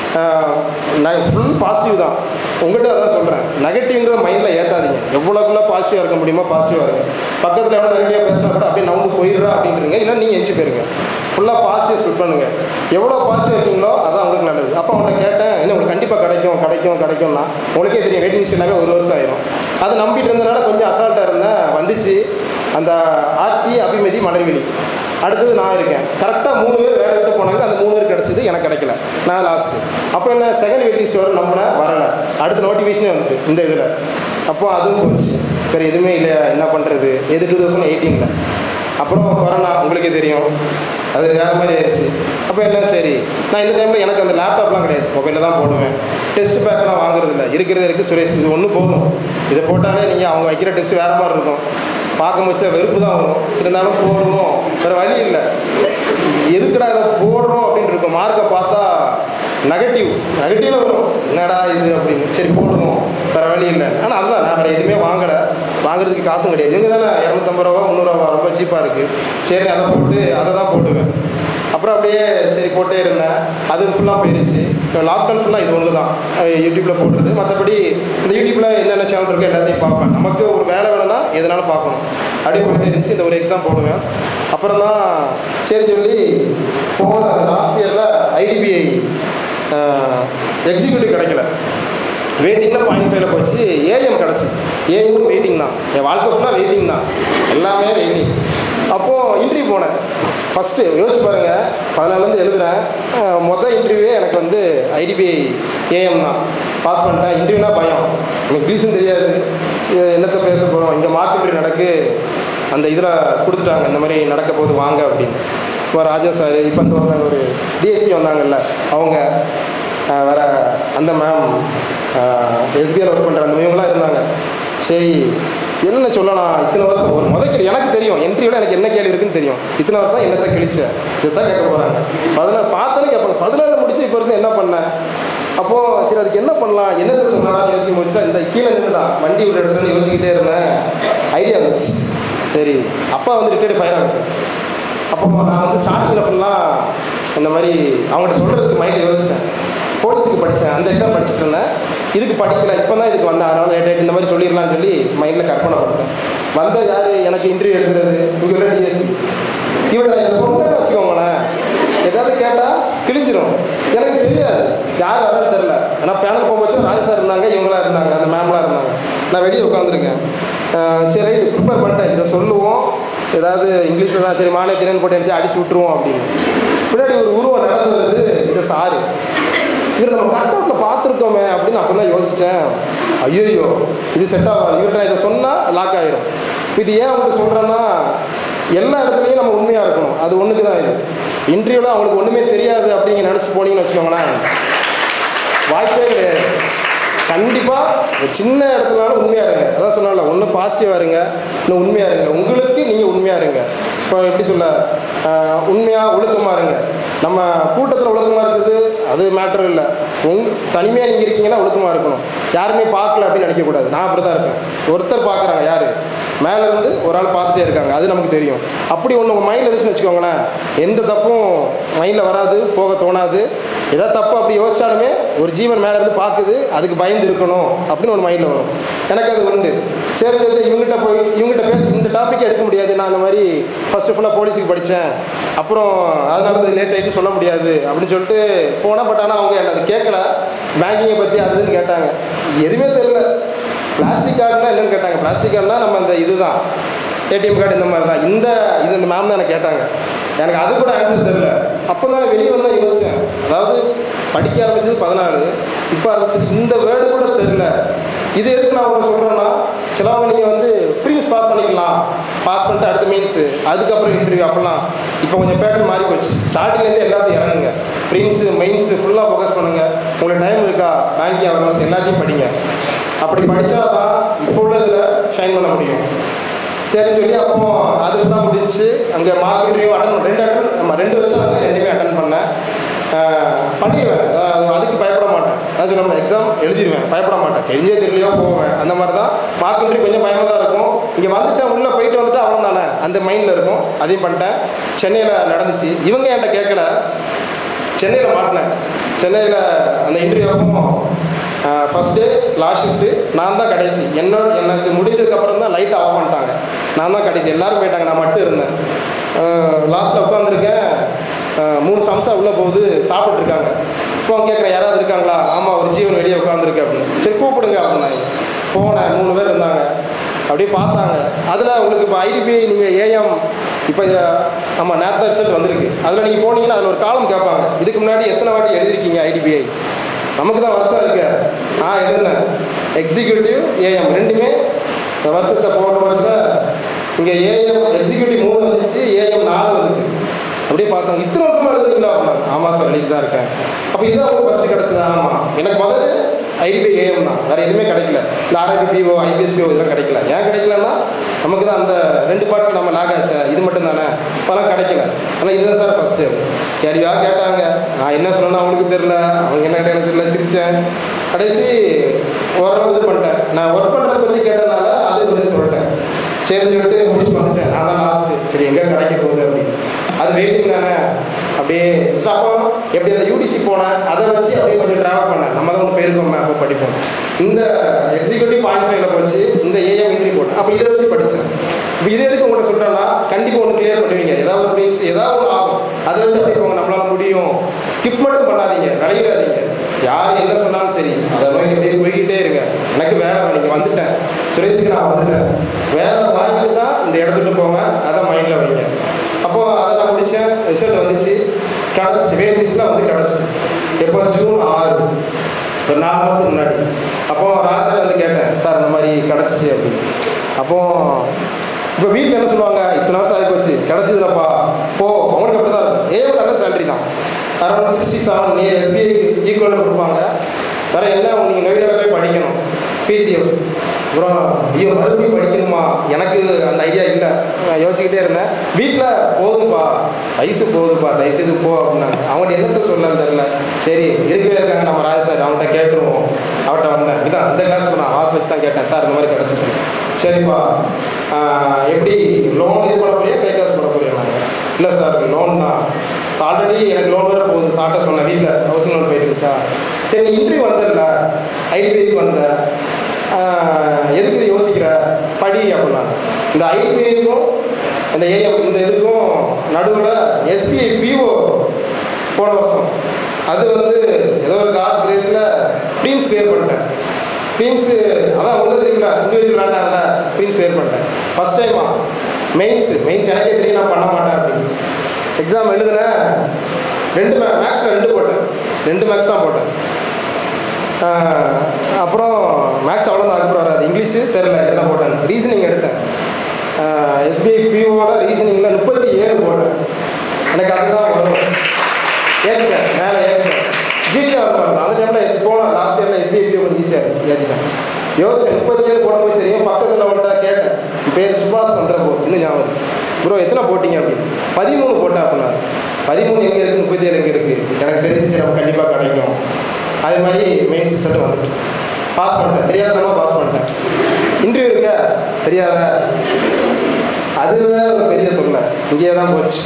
நான் ஃபுல் பாசிட்டிவ் தான் உங்கள்கிட்ட அதான் சொல்கிறேன் நெகட்டிவ்ங்கிறத மைண்டில் ஏற்றாதீங்க எவ்வளோக்குள்ள பாசிட்டிவாக இருக்க முடியுமோ பாசிட்டிவாக இருங்க பக்கத்தில் எவ்வளோ நெகட்டிவாக பேசினா கூட அப்படியே நவுந்து போயிடுறா அப்படின்றீங்க இல்லை நீங்கள் எஞ்சி போயிருங்க ஃபுல்லாக பாசிட்டிவ் ஸ்பிட் பண்ணுங்க எவ்வளோ பாசிட்டிவ் இருக்கீங்களோ அதான் உங்களுக்கு நல்லது அப்போ அவன்கிட்ட கேட்டேன் என்ன உங்களுக்கு கண்டிப்பாக கிடைக்கும் கிடைக்கும் கிடைக்கும்னா உங்களுக்கே தெரியும் வெயிட்டிங் லிஸ்ட் எல்லாமே ஒரு வருஷம் ஆயிரும் அதை நம்பிட்டு இருந்தனால கொஞ்சம் அசால்ட்டாக இருந்தேன் வந்துச்சு அந்த ஆர்த்தி அபிமதி மலர்விழி அடுத்தது நான் இருக்கேன் கரெக்டாக மூணு பேர் வேலை விட்டு போனாங்க அந்த மூணு பேர் கிடச்சிது எனக்கு கிடைக்கல நான் லாஸ்ட்டு அப்போ என்ன செகண்ட் வெயிட் லிஸ்ட் வரும் நம்பினேன் வரல அடுத்த நோட்டிஃபிகேஷனே வந்துட்டு இந்த இதில் அப்போ அதுவும் போச்சு வேறு எதுவுமே இல்லை என்ன பண்ணுறது எது டூ தௌசண்ட் எயிட்டீனில் அப்புறம் கொரோனா உங்களுக்கே தெரியும் அது வேறு மாதிரி ஆயிடுச்சு அப்போ என்ன சரி நான் இந்த டைமில் எனக்கு அந்த லேப்டாப்லாம் கிடையாது மொபைலில் தான் போடுவேன் டெஸ்ட் பேக்கெல்லாம் வாங்குறது இல்லை இருக்கிறது இருக்குது சுரேஷ் இது ஒன்று போதும் இதை போட்டாலே நீங்கள் அவங்க வைக்கிற டெஸ்ட் வேறு மாதிரி இருக்கும் பார்க்கும்போது வெறுப்பு தான் வரும் சரி இருந்தாலும் போடுவோம் வேறு வழி இல்லை எதுக்குடா இதை போடுறோம் அப்படின்னு இருக்கும் மார்க்கை பார்த்தா நெகட்டிவ் நெகட்டிவில் வரும் என்னடா இது அப்படின்னு சரி போடுவோம் வேறு வழி இல்லை ஆனால் அதுதான் நான் வேறு எதுவுமே வாங்கலை வாங்குறதுக்கு காசும் கிடையாது இவங்க தானே இரநூத்தம்பது ரூபா முந்நூறுரூவா ரொம்ப சீப்பாக இருக்குது சரி அதை போட்டு அதை தான் போட்டுவேன் அப்புறம் அப்படியே சரி போட்டே இருந்தேன் அது ஃபுல்லாக போயிருச்சு இப்போ லாக்டவுன் ஃபுல்லாக இது ஒன்று தான் யூடியூப்பில் போடுறது மற்றபடி இந்த யூடியூப்பில் என்னென்ன சேனல் இருக்கோ எல்லாத்தையும் பார்ப்பேன் நமக்கு ஒரு வேலை வேணும்னா எதனாலும் பார்க்கணும் அப்படியே போயிட்டே இருந்துச்சு இந்த ஒரு எக்ஸாம் போடுவேன் அப்புறம் தான் சரி சொல்லி போன லாஸ்ட் இயரில் ஐடிபிஐ எக்ஸிக்யூட்டிவ் கிடைக்கல வெயிட்டிங்கில் பாயிண்ட் ஃபைவ்ல போச்சு ஏஎம் கிடச்சி ஏஎம் வெயிட்டிங் தான் என் வாழ்க்கை ஃபுல்லாக வெயிட்டிங் தான் எல்லாமே வெயிட்டிங் அப்போது இன்டர்வியூ போனேன் ஃபஸ்ட்டு யோசிச்சு பாருங்கள் பதினாலேருந்து எழுதுறேன் அஹ் மொதல் இன்டர்வியூவே எனக்கு வந்து ஐடிபிஐ ஏஎம் தான் பாஸ் பண்ணிட்டேன் இன்டர்வியூனா பயம் எனக்கு ப்ளீஸும் தெரியாது இது என்னத்தை பேச போகிறோம் இங்கே மார்க் இன்டர்வியூ நடக்கு அந்த இதில் கொடுத்துட்டாங்க இந்த மாதிரி நடக்க போகுது வாங்க அப்படின்னு இப்போ ராஜா சார் இப்போ வந்து வந்தாங்க ஒரு டிஎஸ்பி வந்தாங்கல்ல அவங்க ஆஹ் வேற அந்த மேம் எஸ்பிஐயில் ஒர்க் பண்ணுற அந்த இவங்களாம் இருந்தாங்க சரி என்ன சொல்லலாம் இத்தனை வருஷம் ஒரு முத கேள்வி எனக்கு தெரியும் என்ட்ரியோட எனக்கு என்ன கேள்வி இருக்குன்னு தெரியும் இத்தனை வருஷம் என்னத்தை கிழிச்ச இதுதான் கேட்க போகிறாங்க பதினாறு பார்த்தோன்னே கேட்பாங்க பதினாலு முடிச்சு இப்போ வருஷம் என்ன பண்ணேன் அப்போது சரி அதுக்கு என்ன பண்ணலாம் என்னத்தை சொல்லலாம்னு யோசிக்கும் போது தான் இந்த கீழே நின்று தான் வண்டி விட்டு இடத்துல யோசிச்சுக்கிட்டே இருந்தேன் ஐடியா இருந்துச்சு சரி அப்பா வந்து ரிட்டையர்டு ஃபயர் ஆஃபீஸர் அப்போ நான் வந்து ஸ்டார்டிங்கில் ஃபுல்லாக இந்த மாதிரி அவங்கள்ட்ட சொல்கிறதுக்கு மைண்டில் யோசிச்சேன் போலீஸுக்கு படித்தேன் அந்த எக்ஸாம் படிச்சுட்டு இருந்தேன் இதுக்கு படிக்கல இப்போ தான் இதுக்கு வந்தேன் அதனால லேட் ஆகிட்டு இந்த மாதிரி சொல்லிடலாம்னு சொல்லி மைண்டில் கற்பனை பண்ணிட்டேன் வந்த யார் எனக்கு இன்டர்வியூ எடுக்கிறது இங்கே உள்ள டிஎஸ்பி இவரை இதை சொன்னேன்னு வச்சுக்கோங்களேன் ஏதாவது கேட்டால் கிழிஞ்சிரும் எனக்கு தெரியாது யார் வரன்னு தெரில ஆனால் பேனல் போகும்போது ராஜ் சார் இருந்தாங்க இவங்களாம் இருந்தாங்க அந்த மேம்லாம் இருந்தாங்க நான் வெளியே உட்காந்துருக்கேன் சரி ரைட்டு ப்ரிப்பேர் பண்ணிட்டேன் இதை சொல்லுவோம் ஏதாவது இங்கிலீஷில் தான் சரி மாநில திறன் போட்டு எடுத்து அடிச்சு விட்ருவோம் அப்படின்னு பின்னாடி ஒரு உருவம் நடந்து வருது இது சாரு இவர் நம்ம கட் அவுட்டில் பார்த்துருக்கோமே அப்படின்னு அப்போ தான் யோசித்தேன் ஐயோ இது செட் ஆகாது இவர்கிட்ட நான் இதை சொன்னால் லாக் ஆயிரும் இது ஏன் அவங்களுக்கு சொல்கிறேன்னா எல்லா இடத்துலையும் நம்ம உண்மையாக இருக்கணும் அது ஒன்றுக்கு தான் இது இன்டர்வியூவில் அவங்களுக்கு ஒன்றுமே தெரியாது அப்படிங்க நினச்சி போனீங்கன்னு வச்சுக்கோங்களேன் வாய்ப்பே கிடையாது கண்டிப்பாக ஒரு சின்ன இடத்துலனாலும் உண்மையாக இருங்க அதான் சொன்னால ஒன்று பாசிட்டிவாக இருங்க இன்னும் உண்மையாக இருங்க உங்களுக்கு நீங்கள் உண்மையாக இருங்க இப்போ எப்படி சொல்ல ஆஹ் உண்மையா ஒழுக்கமாக இருங்க நம்ம கூட்டத்தில் ஒழுக்கமாக இருக்குது அது மேட்டர் இல்லை உங் தனிமையாக நீங்கள் இருக்கீங்கன்னா ஒழுக்கமாக இருக்கணும் யாருமே பார்க்கல அப்படின்னு நினைக்கக்கூடாது நான் அப்படி தான் இருப்பேன் ஒருத்தர் பார்க்குறாங்க யார் மேலேருந்து ஒரு ஆள் பார்த்துட்டே இருக்காங்க அது நமக்கு தெரியும் அப்படி ஒன்று உங்கள் மைண்டில் இருந்துச்சுன்னு வச்சுக்கோங்களேன் எந்த தப்பும் மைண்டில் வராது போக தோணாது ஏதாவது தப்பு அப்படி யோசிச்சாலுமே ஒரு ஜீவன் மேலே இருந்து பார்க்குது அதுக்கு பயந்து இருக்கணும் அப்படின்னு ஒரு மைண்டில் வரும் எனக்கு அது உண்டு சரி சரி, இவங்ககிட்ட போய் இவங்ககிட்ட பேச இந்த டாப்பிக்கே எடுக்க முடியாது நான் அந்த மாதிரி ஃபஸ்ட்டு ஃபுல்லாக போலீஸுக்கு படித்தேன் அப்புறம் அதனால அது லேட் ஆகிட்டு சொல்ல முடியாது அப்படின்னு சொல்லிட்டு போனேன் பட் ஆனால் அவங்க என்ன அது கேட்கல பேங்கிங்கை பற்றி அது இதுன்னு கேட்டாங்க எதுவுமே தெரியல பிளாஸ்டிக் கார்டுனா என்னன்னு கேட்டாங்க பிளாஸ்டிக் கார்டுனா நம்ம இந்த இதுதான் ஏடிஎம் கார்டு இந்த மாதிரி தான் இந்த இது இந்த மேம் தான் எனக்கு கேட்டாங்க எனக்கு அது கூட ஆன்சர் தெரியல அப்போ தான் வெளியே வந்தால் யோசிச்சேன் அதாவது படிக்க ஆரம்பிச்சது பதினாலு இப்போ ஆரம்பிச்சது இந்த வேர்டு கூட தெரியல இது எதுக்கு நான் உங்களுக்கு சொல்கிறேன்னா சிலவங்க நீங்கள் வந்து ப்ரீவியஸ் பாஸ் பண்ணிக்கலாம் பாஸ் பண்ணிட்டு அடுத்த மீன்ஸ் அதுக்கப்புறம் இன்டர்வியூ அப்போல்லாம் இப்போ கொஞ்சம் பேட்டர்ன் மாறி போச்சு ஸ்டார்டிங்லேருந்து எல்லாத்தையும் இறங்குங்க ப்ரீம்ஸு மெயின்ஸு ஃபுல்லாக ஃபோக்கஸ் பண்ணுங்கள் உங்களுக்கு டைம் இருக்கா பேங்கிங் அவர்னஸ் எல்லாத்தையும் படிங்க அப்படி படித்தா தான் இப்போ உள்ளதில் ஷைன் பண்ண முடியும் சரின்னு சொல்லி அப்போ அது தான் முடிஞ்சுச்சு அங்கே மார்க் இன்டர்வியூ அட்டன் ரெண்டு அட்டன் நம்ம ரெண்டு வருஷம் வந்து ரெண்டுமே அட்டன் பண்ணேன் ஆஹ் பண்ணிடுவேன் அஹ் அதுக்கு பயப்பட மாட்டேன் அதான் சொல்ல எக்ஸாம் எழுதிடுவேன் பயப்பட மாட்டேன் தெரிஞ்சே தெரியலையோ போவேன் அந்த மாதிரி தான் மார்க் இன்டர்வியூ கொஞ்சம் பயமாக தான் இருக்கும் இங்கே வந்துட்டேன் உள்ளே போயிட்டு வந்துட்டு அவ்வளோ தானே அந்த மைண்டில் இருக்கும் அதையும் பண்ணிட்டேன் சென்னையில் நடந்துச்சு இவங்க என்கிட்ட கேட்கல சென்னையில் மாட்டினேன் சென்னையில் அந்த இன்டர்வியூ அப்போ ஃபஸ்ட் டே லாஸ்ட் ஷிஃப்ட்டு நான் தான் கடைசி என்னோட எனக்கு முடிஞ்சதுக்கப்புறம் தான் லைட் ஆஃப் பண்ணிட்டாங்க நான் தான் கடைசி எல்லாரும் போயிட்டாங்க நான் மட்டும் இருந்தேன் லாஸ்ட்டில் உட்காந்துருக்கேன் மூணு சம்சா உள்ளே போகுது சாப்பிட்ருக்காங்க இப்போ அவங்க கேட்குறேன் யாராவது இருக்காங்களா ஆமாம் ஒரு ஜீவன் வெளியே உட்காந்துருக்கு அப்படின்னு சரி கூப்பிடுங்க அப்படின்னாங்க போனேன் மூணு பேர் இருந்தாங்க அப்படியே பார்த்தாங்க அதில் உங்களுக்கு இப்போ ஐடிபிஐ நீங்கள் ஏஎம் இப்போ ஆமாம் நேற்று ரிசல்ட் வந்திருக்கு அதில் நீங்கள் போனீங்கன்னா அதில் ஒரு காலம் கேட்பாங்க இதுக்கு முன்னாடி எத்தனை வாட்டி எழுதிருக்கீங்க ஐடிபிஐ நமக்கு தான் வருஷம் இருக்கு நான் எழுதினேன் எக்ஸிக்யூட்டிவ் ஏஎம் ரெண்டுமே இந்த வருஷத்தை போன வருஷத்தில் இங்கே ஏஎம் எக்ஸிக்யூட்டிவ் மூணு வந்துச்சு ஏஎம் நாலு வந்துச்சு அப்படியே பார்த்தோம் இத்தனை வருஷமா எழுதுறீங்களா அப்படின்னாங்க ஆமாம் சார் எழுதிட்டு தான் இருக்கேன் அப்போ இதுதான் உங்களுக்கு ஃபஸ்ட்டு கிடச்சதா ஆமாம் எனக்கு முதல்ல ஐடிபி ஏஎம் தான் வேறு எதுவுமே கிடைக்கல இந்த ஆர்ஐபி பிஓ ஐபிஎஸ்பிஓ இதெல்லாம் கிடைக்கல ஏன் கிடைக்கலன்னா நமக்கு தான் அந்த ரெண்டு பாட்டில் நம்ம லாக் ஆச்சு இது மட்டும் தானே இப்போலாம் கிடைக்கல ஆனால் இதுதான் சார் ஃபஸ்ட்டு கேள்வியாக கேட்டாங்க நான் என்ன சொன்னேன்னு அவங்களுக்கு தெரில அவங்க என்ன கேட்டாங்க எனக்கு தெரியல சிரித்தேன் கடைசி ஓரளவு இது பண்ணிட்டேன் நான் ஒர்க் பண்ணுறதை பற்றி கேட்டதுனால அது பற்றி சொல்லிட்டேன் சரின்னு சொல்லிட்டு முடிச்சுட்டு வந்துட்டேன் நான் தான் லாஸ்ட்டு சரி எங்கே கிடைக்க போகுது அப்படின்னு அது வெயிட்டிங் தானே அப்படியே சரி அப்போ எப்படி அந்த யூடிசி போனேன் அதை வச்சு அப்படியே கொஞ்சம் ட்ராவல் பண்ணேன் நம்ம தான் ஒன்று போயிருக்கோம் அப்போ படிப்போம் இந்த எக்ஸிக்யூட்டிவ் பாயிண்ட் ஃபைவ்ல போச்சு இந்த ஏஎம் என்ட்ரி போட்டேன் அப்போ இதை வச்சு படித்தேன் இப்போ இது எதுக்கு உங்கள்கிட்ட சொல்கிறேன்னா கண்டிப்பாக ஒன்று கிளியர் பண்ணுவீங்க ஏதாவது ஒரு மீன்ஸ் ஏதாவது ஒன்று ஆகும் அதை வச்சு அப்படியே போங்க நம்மளால முடியும் ஸ்கிப் மட்டும் பண்ணாதீங்க விளையாடாதீங்க யார் என்ன சொன்னாலும் சரி அதை மாதிரி அப்படியே போய்கிட்டே இருங்க எனக்கு வேலை நீங்கள் வந்துட்டேன் சுரேஷுக்கு நான் வந்துட்டேன் வேலை வாங்கிட்டு தான் இந்த இடத்துட்டு போவேன் அதை மைண்டில் வைங்க அப்போது அதை நான் முடித்தேன் ரிசல்ட் வந்துச்சு கிடச்சிச்சு வெயிட் லிஸ்ட்லாம் வந்து கிடச்சிட்டு எப்போ ஜூன் ஆறு ஒரு நாலு மாதத்துக்கு முன்னாடி அப்போ ராஜா வந்து கேட்டேன் சார் இந்த மாதிரி கிடச்சிச்சு அப்படின்னு அப்போது இப்போ வீட்டில் என்ன சொல்லுவாங்க இத்தனை வருஷம் ஆகி போச்சு கிடச்சிதுலப்பா போ அவனுக்கு அப்படி தான் இருக்கும் ஏ நல்ல சேலரி தான் அரௌண்ட் சிக்ஸ்டி செவன் எஸ்பிஐ ஈக்குவலாக கொடுப்பாங்க வேற என்ன நீங்கள் நோய்டாக போய் படிக்கணும் பிடிஎஃப் அப்புறம் ஐயோ மறுபடியும் படிக்கணுமா எனக்கு அந்த ஐடியா இல்லை நான் யோசிச்சுக்கிட்டே இருந்தேன் வீட்டில் போதும்பா வயசு போதுப்பா தயவுசெய்து போ அப்படின்னாங்க அவங்கள்ட்ட என்னத்தை சொல்லன்னு தெரில சரி இருக்கவே இருக்காங்க நம்ம ராஜ சார் அவன்கிட்ட கேட்டுருவோம் அவர்கிட்ட வந்தேன் இதான் இந்த கிளாஸ் நான் வாசல் வச்சு தான் கேட்டேன் சார் இந்த மாதிரி கிடச்சிருக்கு சரிப்பா ஆஹ் எப்படி லோன் இது பண்ண போறியா கை காசு பண்ண போறியா நாங்கள் இல்லை சார் லோன் தான் ஆல்ரெடி எனக்கு லோன் வேறு போகுது சார்ட்ட சொன்னேன் வீட்டில் ஹவுசிங் லோன் போயிட்டு இருந்துச்சா சரி நீ இன்டர்வியூ வந்தல ஐடிபிஐக்கு வந்த ஆஹ் எதுக்கு இது யோசிக்கிற படி அப்படின்னா இந்த ஐடிபிஐக்கும் இந்த ஏஎம் இந்த இதுக்கும் நடுவில் எஸ்பிஐ பிஓ போன வருஷம் அது வந்து ஏதோ ஒரு காசு கிரேஸில் ப்ரீன்ஸ் கிளியர் பண்ணிட்டேன் ப்ரீன்ஸு அதான் உங்களுக்கு தெரியுங்களா இண்டிவிஜுவல் வேண்டாம்ல ப்ரீன்ஸ் கிளியர் பண்ணிட்டேன் ஃபஸ்ட் டைமா மெயின்ஸு மெயின்ஸ் எனக்கே தெரியும் நான் பண்ண மாட்டேன் அப்படின்னு எக்ஸாம் எழுதுனேன் ரெண்டு மே மேக்ஸில் ரெண்டு போட்டேன் ரெண்டு மேக்ஸ் தான் போட்டேன் ஆஹ் அப்புறம் மேக்ஸ் அவ்வளோ தான் அதுக்கப்புறம் வராது இங்கிலீஷு தெரில எத்தனை போட்டேன் ரீசனிங் எடுத்தேன் எஸ்பிஐ பிஓட ரீசனிங்கில் முப்பத்தி ஏழு போட்டேன் எனக்கு அதுதான் வரும் ஏற்றுட்டேன் மேலே ஏற்றுட்டேன் ஜிகே வந்து அந்த டைமில் எஸ் போனேன் லாஸ்ட் இயரில் எஸ்பிஐ பிஓ கொஞ்சம் ஈஸியாக இருந்துச்சு ஏற்றிட்டேன் யோசிச்சேன் முப்பத்தி ஏழு போடும்போது தெரியும் பக்கத்தில் வந்துட்டா கேட்டேன் என் பேர் சுபாஷ் சந்திரபோஸ் இன்னும் ஞாபகம் இருக்கு. ப்ரோ எத்தனை போட்டீங்க அப்படின்னு பதிமூணு போட்டேன் அப்படின்னாரு பதிமூணு எங்கே இருக்குது முப்பத்தி ஏழு எங்கே இருக்குது எனக்கு தெரிஞ்சிச்சு நம்ம கண்டிப்பாக கிடைக்கும் அதே மாதிரி மெயின்ஸ் ரிசல்ட் வந்துட்டு பாஸ் பண்ணிட்டேன் தெரியாதமா பாஸ் பண்ணிட்டேன் இன்டர்வியூ இருக்க தெரியாத அது வேற ஒரு பெரிய தொல்லை இங்கேயே தான் போச்சு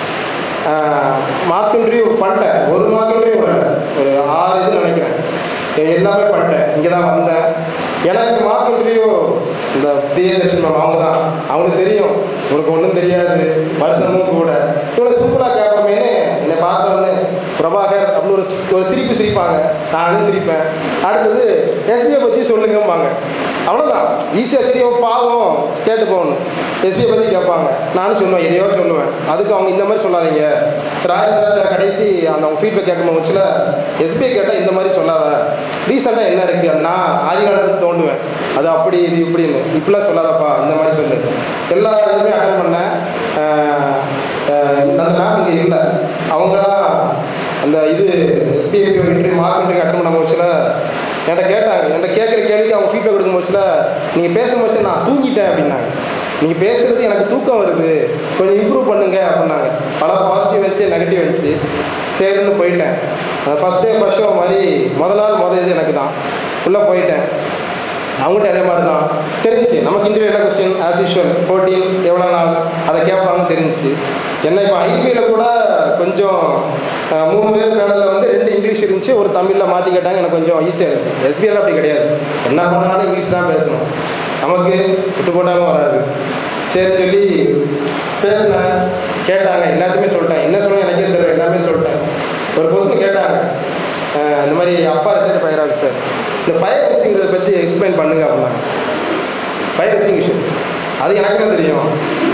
மார்க் இன்டர்வியூ பண்ணிட்டேன் ஒரு மார்க் இன்டர்வியூ பண்ணல ஒரு ஆறு இது நினைக்கிறேன் இது எல்லாமே பண்ணிட்டேன் இங்கே தான் வந்தேன் எனக்கு மார்க் இன்டர்வியூ இந்த பிரியதர்ஷன் மேம் அவங்க தான் அவங்களுக்கு தெரியும் உங்களுக்கு ஒன்றும் தெரியாது வருஷமும் கூட இவ்வளோ சிம்பிளாக கேட்போமேனு என்னை பார்த்த உடனே பிரபாகர் அப்படின்னு ஒரு சி- ஒரு சிரிப்பு சிரிப்பாங்க நானும் சிரிப்பேன் அடுத்தது எஸ்பிஐ பற்றி சொல்லுங்கம்பாங்க அவ்வளோதான் ஈஸியாக சரி அவன் பாவம் கேட்டு போகணும் எஸ்பியை பற்றி கேட்பாங்க நானும் சொல்லுவேன் எதையோ சொல்லுவேன் அதுக்கு அவங்க இந்த மாதிரி சொல்லாதீங்க ராஜ் சார்ட்ட கடைசி அந்த அவங்க ஃபீட்பேக் கேட்கும் போச்சுல எஸ்பிஐ கேட்டால் இந்த மாதிரி சொல்லாத ரீசெண்டாக என்ன இருக்குது நான் ஆதி காலத்துக்கு தோண்டுவேன் அது அப்படி இது இப்படின்னு இப்படிலாம் சொல்லாதப்பா இந்த மாதிரி சொல்லு எல்லா இதுவுமே அட்டன் பண்ணேன் ஆஹ் ஆஹ் அந்த மேம் இங்கே இல்லை அவங்களாம் அந்த இது SBI interview mark interview attend பண்ண போச்சுல என்கிட்ட கேட்டாங்க என்கிட்ட கேட்குற கேள்விக்கு அவங்க ஃபீட்பேக் கொடுக்கும் போச்சுல நீங்கள் பேசும்போது நான் தூங்கிட்டேன் அப்படின்னாங்க நீங்கள் பேசுகிறது எனக்கு தூக்கம் வருது கொஞ்சம் இம்ப்ரூவ் பண்ணுங்க அப்படின்னாங்க பல பாசிட்டிவ் இருந்துச்சு நெகட்டிவ் இருந்துச்சு சரின்னு போயிட்டேன் ஃபஸ்ட் டே ஃபஸ்ட் ஷோ மாதிரி முத நாள் முத இது எனக்கு தான் உள்ளே போயிட்டேன் அவங்ககிட்ட அதே மாதிரி தான் தெரிஞ்சுச்சு நமக்கு இன்டர்வியூ என்ன கொஸ்டின் ஆஸ் யூஷுவல் ஃபோர்டீன் எவ்வளோ நாள் அதை கேட்பாங்க தெரிஞ்சுச்சு என்ன இப்போ ஐபிஎல்ல கூட கொஞ்சம் அஹ், மூணு பேர் பேனலில் வந்து ரெண்டு இங்கிலீஷ் இருந்துச்சு ஒரு தமிழில் மாற்றி கேட்டாங்க எனக்கு கொஞ்சம் ஈஸியாக இருந்துச்சு எஸ்பிஎல் அப்படி கிடையாது என்ன பண்ணாலும் இங்கிலீஷ் தான் பேசணும் நமக்கு விட்டு போட்டாலும் வராது சரின்னு சொல்லி பேசினேன் கேட்டாங்க எல்லாத்தையுமே சொல்லிட்டேன் என்ன சொல்லணும் எனக்கே தெரியல எல்லாமே சொல்லிட்டேன் ஒரு கொஸ்டின் கேட்டாங்க அஹ், இந்த மாதிரி அப்பா ரிட்டையர்ட் ஃபயர் ஆஃபீஸர் இந்த ஃபயர் எக்ஸ்டிங்கிறத பற்றி எக்ஸ்பிளைன் பண்ணுங்க அப்படின்னாங்க ஃபயர் எக்ஸ்டிங்ஷன் அது எனக்கு என்ன தெரியும்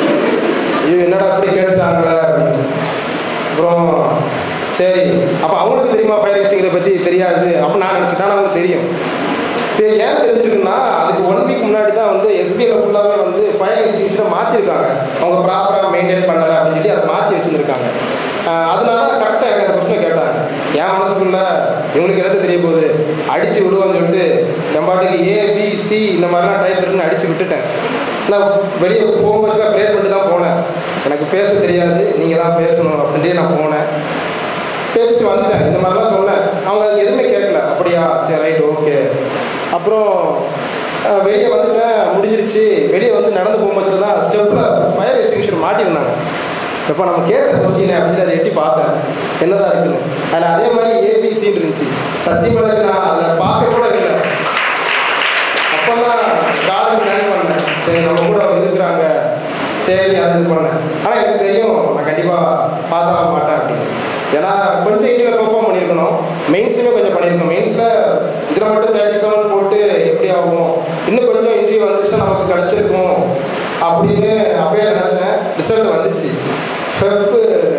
ஐயோ என்னடா அப்படி கேட்டுட்டாங்களே அப்படின்னு. அப்புறம் சரி அப்போ அவங்களுக்கு தெரியுமா ஃபயர் எக்ஸ்டிங்கிறத பற்றி தெரியாது அப்போ நான் நினச்சிட்டேன் ஆனால் அவங்களுக்கு தெரியும் தெரி ஏன் தெரிஞ்சிருக்குன்னா அதுக்கு ஒன் வீக் முன்னாடி தான் வந்து எஸ்பிஐல ஃபுல்லாகவே வந்து ஃபயர் எக்ஸ்டிங்ஷனை மாற்றிருக்காங்க அவங்க ப்ராப்பராக மெயின்டைன் பண்ணலை அப்படின்னு சொல்லி அதை மாற்றி வச்சுருந்துருக்காங்க அதனால கரெக்டாக எனக்கு அந்த கொஸ்டினை கேட்டாங்க என் மனசுக்குள்ள இவங்களுக்கு என்னது தெரிய போகுது அடித்து விடுவோம்னு சொல்லிட்டு என் பாட்டுக்கு ஏ பி சி இந்த மாதிரிலாம் டைப் இருக்குன்னு அடித்து விட்டுட்டேன் நான் வெளியே போகும்போது ப்ரே பண்ணிட்டு தான் போனேன் எனக்கு பேச தெரியாது நீங்கள் தான் பேசணும் அப்படின்ட்டு நான் போனேன் பேசிட்டு வந்துட்டேன் இந்த மாதிரிலாம் சொன்னேன் அவங்க அது எதுவுமே கேட்கல அப்படியா சரி ரைட் ஓகே அப்புறம் அஹ், வெளியே வந்துட்டேன் முடிஞ்சிருச்சு வெளியே வந்து நடந்து போகும்போது தான் ஸ்டெப்பில் ஃபயர் எக்ஸ்டிங்ஷன் மாட்டிருந்தாங்க இப்போ நம்ம கேட்ட கொஸ்டின் அப்படின்னு அதை எட்டி பார்த்தேன் என்னதான் இருக்குன்னு அதில் அதே மாதிரி ஏபிசின்னு இருந்துச்சு சத்தியமாக எனக்கு நான் அதில் பார்க்க கூட இல்லை அப்போ தான் காலேஜ் ஜாயின் பண்ணேன் சரி நம்ம கூட அவங்க இருக்கிறாங்க சரி அது இது பண்ணேன் ஆனால் எனக்கு தெரியும் நான் கண்டிப்பாக பாஸ் ஆக மாட்டேன் அப்படின்னு ஏன்னா கொஞ்சம் இன்டர்வியூவில் பெர்ஃபார்ம் பண்ணியிருக்கணும் மெயின்ஸ்லையுமே கொஞ்சம் பண்ணியிருக்கணும் மெயின்ஸில் இதில் மட்டும் தேர்ட்டி செவன் போட்டு எப்படி ஆகும் இன்னும் கொஞ்சம் இன்டர்வியூ வந்துச்சுன்னா நமக்கு கிடச்சிருக்கும் அப்படின்னு அப்பயே நினச்சேன் ரிசல்ட் வந்துச்சு ஃபெப்பு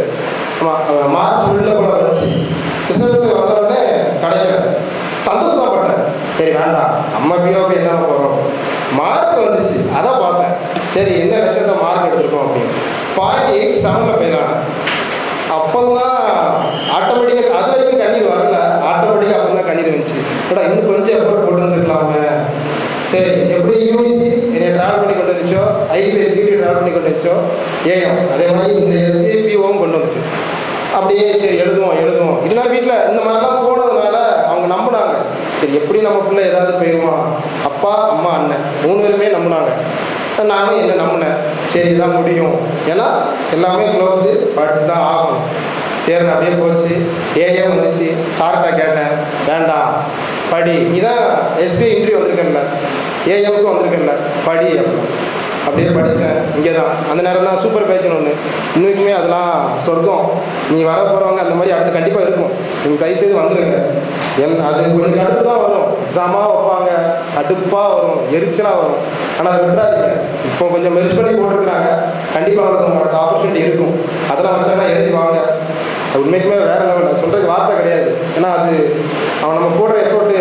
ஆமாம் மார்ச் உள்ள கூட வந்துச்சு ரிசல்ட் வந்தோடனே கிடைக்கல சந்தோஷப்பட்டேன் சரி வேண்டாம் நம்ம பிஓபி என்ன போகிறோம் மார்க் வந்துச்சு அதான் பார்த்தேன் சரி என்ன லட்சத்தை மார்க் எடுத்திருக்கோம் அப்படின்னு பாயிண்ட் எயிட் செவனில் ஃபெயில் ஆனேன் அப்போதான் ஆட்டோமேட்டிக்காக அது வரைக்கும் கண்ணீர் வரல ஆட்டோமேட்டிக்காக அப்போ தான் கண்ணீர் வந்துச்சு ஏடா இன்னும் கொஞ்சம் எஃபோர்ட் போட்டு வந்துருக்கலாமே சரி எப்படி யூனிசி என்னை ட்ராவல் பண்ணி கொண்டு வந்துச்சோ ஐபிஎஸ்சி ட்ராவல் பண்ணி கொண்டு வந்துச்சோ ஏஎம் அதே மாதிரி இந்த எஸ்பிபிஓவும் கொண்டு வந்துச்சு அப்படியே சரி எழுதுவோம் எழுதுவோம் இருந்தாலும் வீட்டில் இந்த மாதிரிலாம் போனதுனால அவங்க நம்பினாங்க சரி எப்படி நம்ம பிள்ளை ஏதாவது போயிடுவான் அப்பா அம்மா அண்ணன் மூணு பேருமே நம்பினாங்க நானும் என்ன நம்பினேன் சரி இதான் முடியும் ஏன்னா எல்லாமே க்ளோஸ்டு படிச்சு தான் ஆகணும் சரி அப்படியே போச்சு ஏஏ வந்துச்சு சார்கிட்ட கேட்டேன் வேண்டாம் படி நீ தான் எஸ்பிஐ இன்டர்வியூ வந்திருக்கல ஏஎம்க்கு வந்திருக்கல படி அப்படின்னு அப்படியே படித்தேன் இங்கே தான் அந்த நேரம் தான் சூப்பர் பேட்ச்னு ஒன்று இன்னைக்குமே அதெல்லாம் சொர்க்கம் நீ வர போகிறவங்க அந்த மாதிரி அடுத்து கண்டிப்பாக இருக்கும் நீங்கள் தயவுசெய்து வந்துடுங்க என் அது கொஞ்சம் கடுப்பு தான் வரும் எக்ஸாமாக வைப்பாங்க கடுப்பாக வரும் எரிச்சலாக வரும் ஆனால் அதை விட்டுறாதீங்க இப்போ கொஞ்சம் மெரிச் பண்ணி போட்டிருக்கிறாங்க கண்டிப்பாக அவங்களுக்கு அடுத்த ஆப்பர்ச்சுனிட்டி இருக்கும் அதெல்லாம் வச்சாங்கன்னா எழுதி வாங்க அது உண்மைக்குமே வேற லெவலில் சொல்கிறதுக்கு வார்த்தை கிடையாது ஏன்னா அது அவன் நம்ம போடுற எஃபோர்ட்டு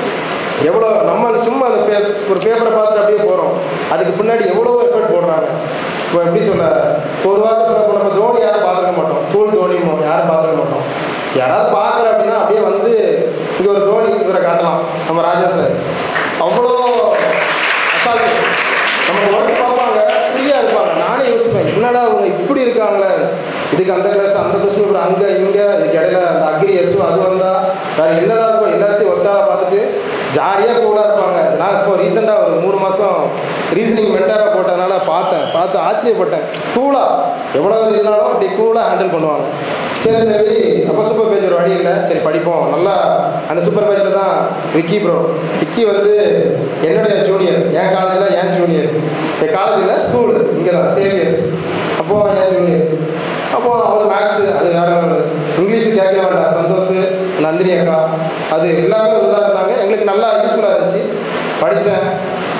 எவ்வளோ நம்ம அந்த சும்மா அந்த பே ஒரு பேப்பரை பார்த்துட்டு அப்படியே போகிறோம் அதுக்கு பின்னாடி எவ்வளோ எஃபர்ட் போடுறாங்க இப்போ எப்படி சொல்ல ஒரு வார்த்தை சொல்ல இப்போ நம்ம தோனி யாரும் பார்த்துக்க மாட்டோம் கூல் தோனி மோ- யாரும் பார்த்துக்க மாட்டோம் யாராவது பார்க்குற அப்படின்னா அப்படியே வந்து இங்கே ஒரு தோனி இவரை காட்டலாம் நம்ம ராஜா சார் அவ்வளோ அசால்ட்டு நம்ம ஒர்க் பார்ப்பாங்க ஃப்ரீயாக இருப்பாங்க நானே யோசிப்பேன் என்னடா அவங்க இப்படி இருக்காங்களே இதுக்கு அந்த கிளாஸ் அந்த கொஸ்டின் இப்படி அங்கே இங்கே இதுக்கு இடையில அந்த அக்ரி எஸ் அது வந்தா வேறு என்னடா இருக்கும் எல்லாத்தையும் ஒத்தால பார்த்துட்டு ஜாலியாக கூட இருப்பாங்க நான் இப்போ ரீசெண்டாக ஒரு மூணு மாதம் ரீசனிங் மென்டாராக போட்டதுனால பார்த்தேன் பார்த்து ஆச்சரியப்பட்டேன் கூலாக எவ்வளோ இருந்தாலும் அப்படி கூலாக ஹேண்டில் பண்ணுவாங்க சரி மேபி அப்போ சூப்பர் பேஜ் ஒரு வழி இல்லை சரி படிப்போம் நல்லா அந்த சூப்பர் பேஜில் தான் விக்கி ப்ரோ விக்கி வந்து என்னுடைய ஜூனியர் என் காலேஜில் என் ஜூனியர் என் காலேஜில் ஸ்கூல் இங்கே தான் சேவியர்ஸ் அப்போது என் ஜூனியர் அப்போ அவர் மேக்ஸு அது வேற level. இங்கிலீஷ் கேட்க வேண்டாம் சந்தோஷ் நந்தினி அக்கா அது எல்லாமே இதாக இருந்தாங்க எங்களுக்கு நல்லா யூஸ்ஃபுல்லாக இருந்துச்சு படித்தேன்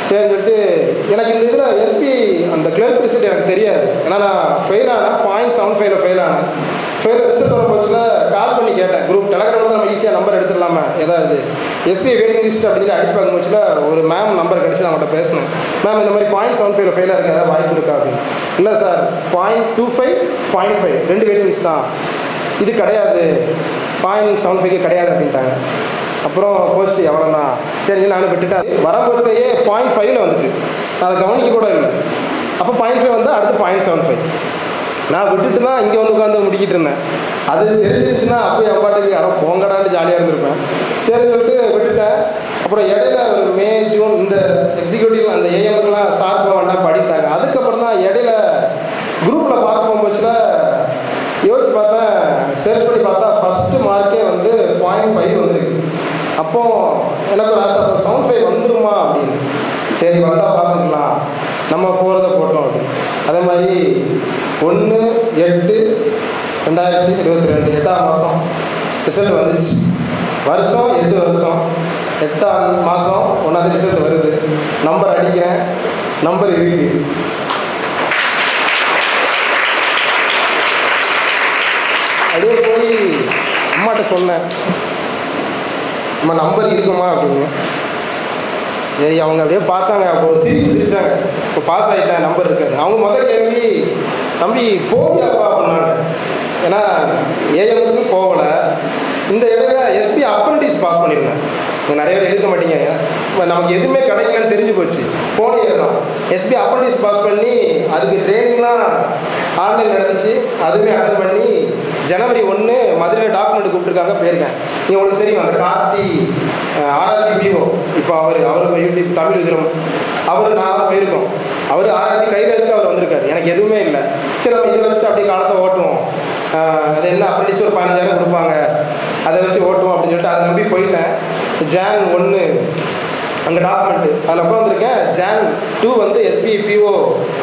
சரின்னு சொல்லிட்டு எனக்கு இந்த இதில் எஸ்பிஐ அந்த கிளர்க் ரிசல்ட் எனக்கு தெரியாது ஏன்னா நான் ஃபெயில் ஆனேன் பாயிண்ட் செவன் ஃபைவ்ல ஃபெயில் ஆனேன் ஃபெயில் ரிசல்ட் வர போச்சுல கால் பண்ணி கேட்டேன் குரூப் டெலகிராமில் நம்ம ஈஸியாக நம்பர் எடுத்துடலாமா ஏதாவது எஸ்பிஐ வெயிட்டிங் லிஸ்ட் அப்படின்னு சொல்லி அடிச்சு பார்க்கும் போச்சுல ஒரு மேம் நம்பர் கிடச்சி அவங்கள்ட்ட பேசினேன் மேம் இந்த மாதிரி பாயிண்ட் செவன் ஃபைவ்ல ஃபெயிலாக இருக்கு ஏதாவது வாய்ப்பு இருக்கா அப்படின்னு இல்லை sir point two five point five ரெண்டு வெயிட்டிங் லிஸ்ட் தான் இது கிடையாது பாயிண்ட் செவன் ஃபைவ்க்கு கிடையாது அப்படின்ட்டாங்க அப்புறம் போச்சு அவ்வளோதான் சரி நானும் விட்டுட்டேன் வர போச்சுலேயே பாயிண்ட் ஃபைவ்ல வந்துட்டு நான் அதை கவனிக்க கூட இல்லை அப்போ பாயிண்ட் ஃபைவ் வந்தால் அடுத்து பாயிண்ட் செவன் ஃபைவ் நான் விட்டுட்டு தான் இங்கே வந்து உட்காந்து முடிக்கிட்டு இருந்தேன் அது தெரிஞ்சிருச்சுன்னா அப்போ என் பாட்டுக்கு இடம் போங்கடான்னு ஜாலியாக இருந்திருப்பேன் சரி சொல்லிட்டு விட்டுட்டேன் அப்புறம் இடையில ஒரு மே ஜூன் இந்த எக்ஸிக்யூட்டிவ் அந்த ஏஎம்க்குலாம் சார்பாக வேண்டாம் படிட்டாங்க அதுக்கப்புறம் தான் இடையில குரூப்பில் பார்க்க போகும்போச்சுல யோசிச்சு பார்த்தேன் சர்ச் பண்ணி பார்த்தா ஃபஸ்ட்டு மார்க்கே வந்து பாயிண்ட் ஃபைவ் வந்திருக்கு அப்போ எனக்கு ஒரு ஆசை அப்போ செவன் ஃபைவ் வந்துருமா அப்படின்னு சரி வந்தால் பார்த்துக்கலாம் நம்ம போகிறத போட்டோம் அப்படின்னு அதே மாதிரி ஒன்று எட்டு ரெண்டாயிரத்தி இருபத்தி ரெண்டு எட்டாம் மாதம் ரிசல்ட் வந்துச்சு வருஷம் எட்டு வருஷம் எட்டாம் மாதம் ஒன்றாவது ரிசல்ட் வருது நம்பர் அடிக்கிறேன் நம்பர் இருக்குது அப்படியே போய் அம்மாட்ட சொன்னேன் அம்மா நம்பர் இருக்குமா அப்படின்னு சரி அவங்க அப்படியே பார்த்தாங்க அப்போ ஒரு சிரிப்பு சிரிச்சாங்க இப்போ பாஸ் ஆகிட்டேன் நம்பர் இருக்காது அவங்க முதல் கேள்வி தம்பி போவியாப்பா அப்படின்னாங்க ஏன்னா ஏஎம்க்கு போகலை இந்த இடையில எஸ்பி அப்ரண்டிஸ் பாஸ் பண்ணியிருந்தேன் இங்க நிறைய பேர் எழுத மாட்டீங்க இப்போ நமக்கு எதுவுமே கிடைக்கலன்னு தெரிஞ்சு போச்சு போன இயர் தான் எஸ்பி அப்ரண்டிஸ் பாஸ் பண்ணி அதுக்கு ட்ரைனிங்லாம் ஆன்லைன் நடந்துச்சு அதுவுமே அட்டன் பண்ணி ஜனவரி ஒன்று மதுரையில் டாக்குமெண்ட் கூப்பிட்டுருக்காங்க போயிருக்கேன் நீ உங்களுக்கு தெரியும் அந்த கார்த்தி ஆர்ஆர்டி பிஓ இப்போ அவர் அவர் யூடியூப் தமிழ் உதிரம் அவர் நான் போயிருக்கோம் அவர் ஆர்ஆர்டி கையில் இருக்கு அவர் வந்திருக்காரு எனக்கு எதுவுமே இல்லை சரி நம்ம இதை வச்சுட்டு அப்படியே காலத்தை ஓட்டுவோம் ஆஹ் அது என்ன அப்ரண்டிஸ் ஒரு பதினஞ்சாயிரம் கொடுப்பாங்க அதை வச்சு ஓட்டுவோம் அப்படின்னு சொல்லிட்டு அதை நம்பி போயிட்டேன் ஜான் ஒன்று அங்கே டாக்குமெண்ட்டு அதில் உட்காந்துருக்கேன் ஜான் டூ வந்து எஸ்பி பிஓ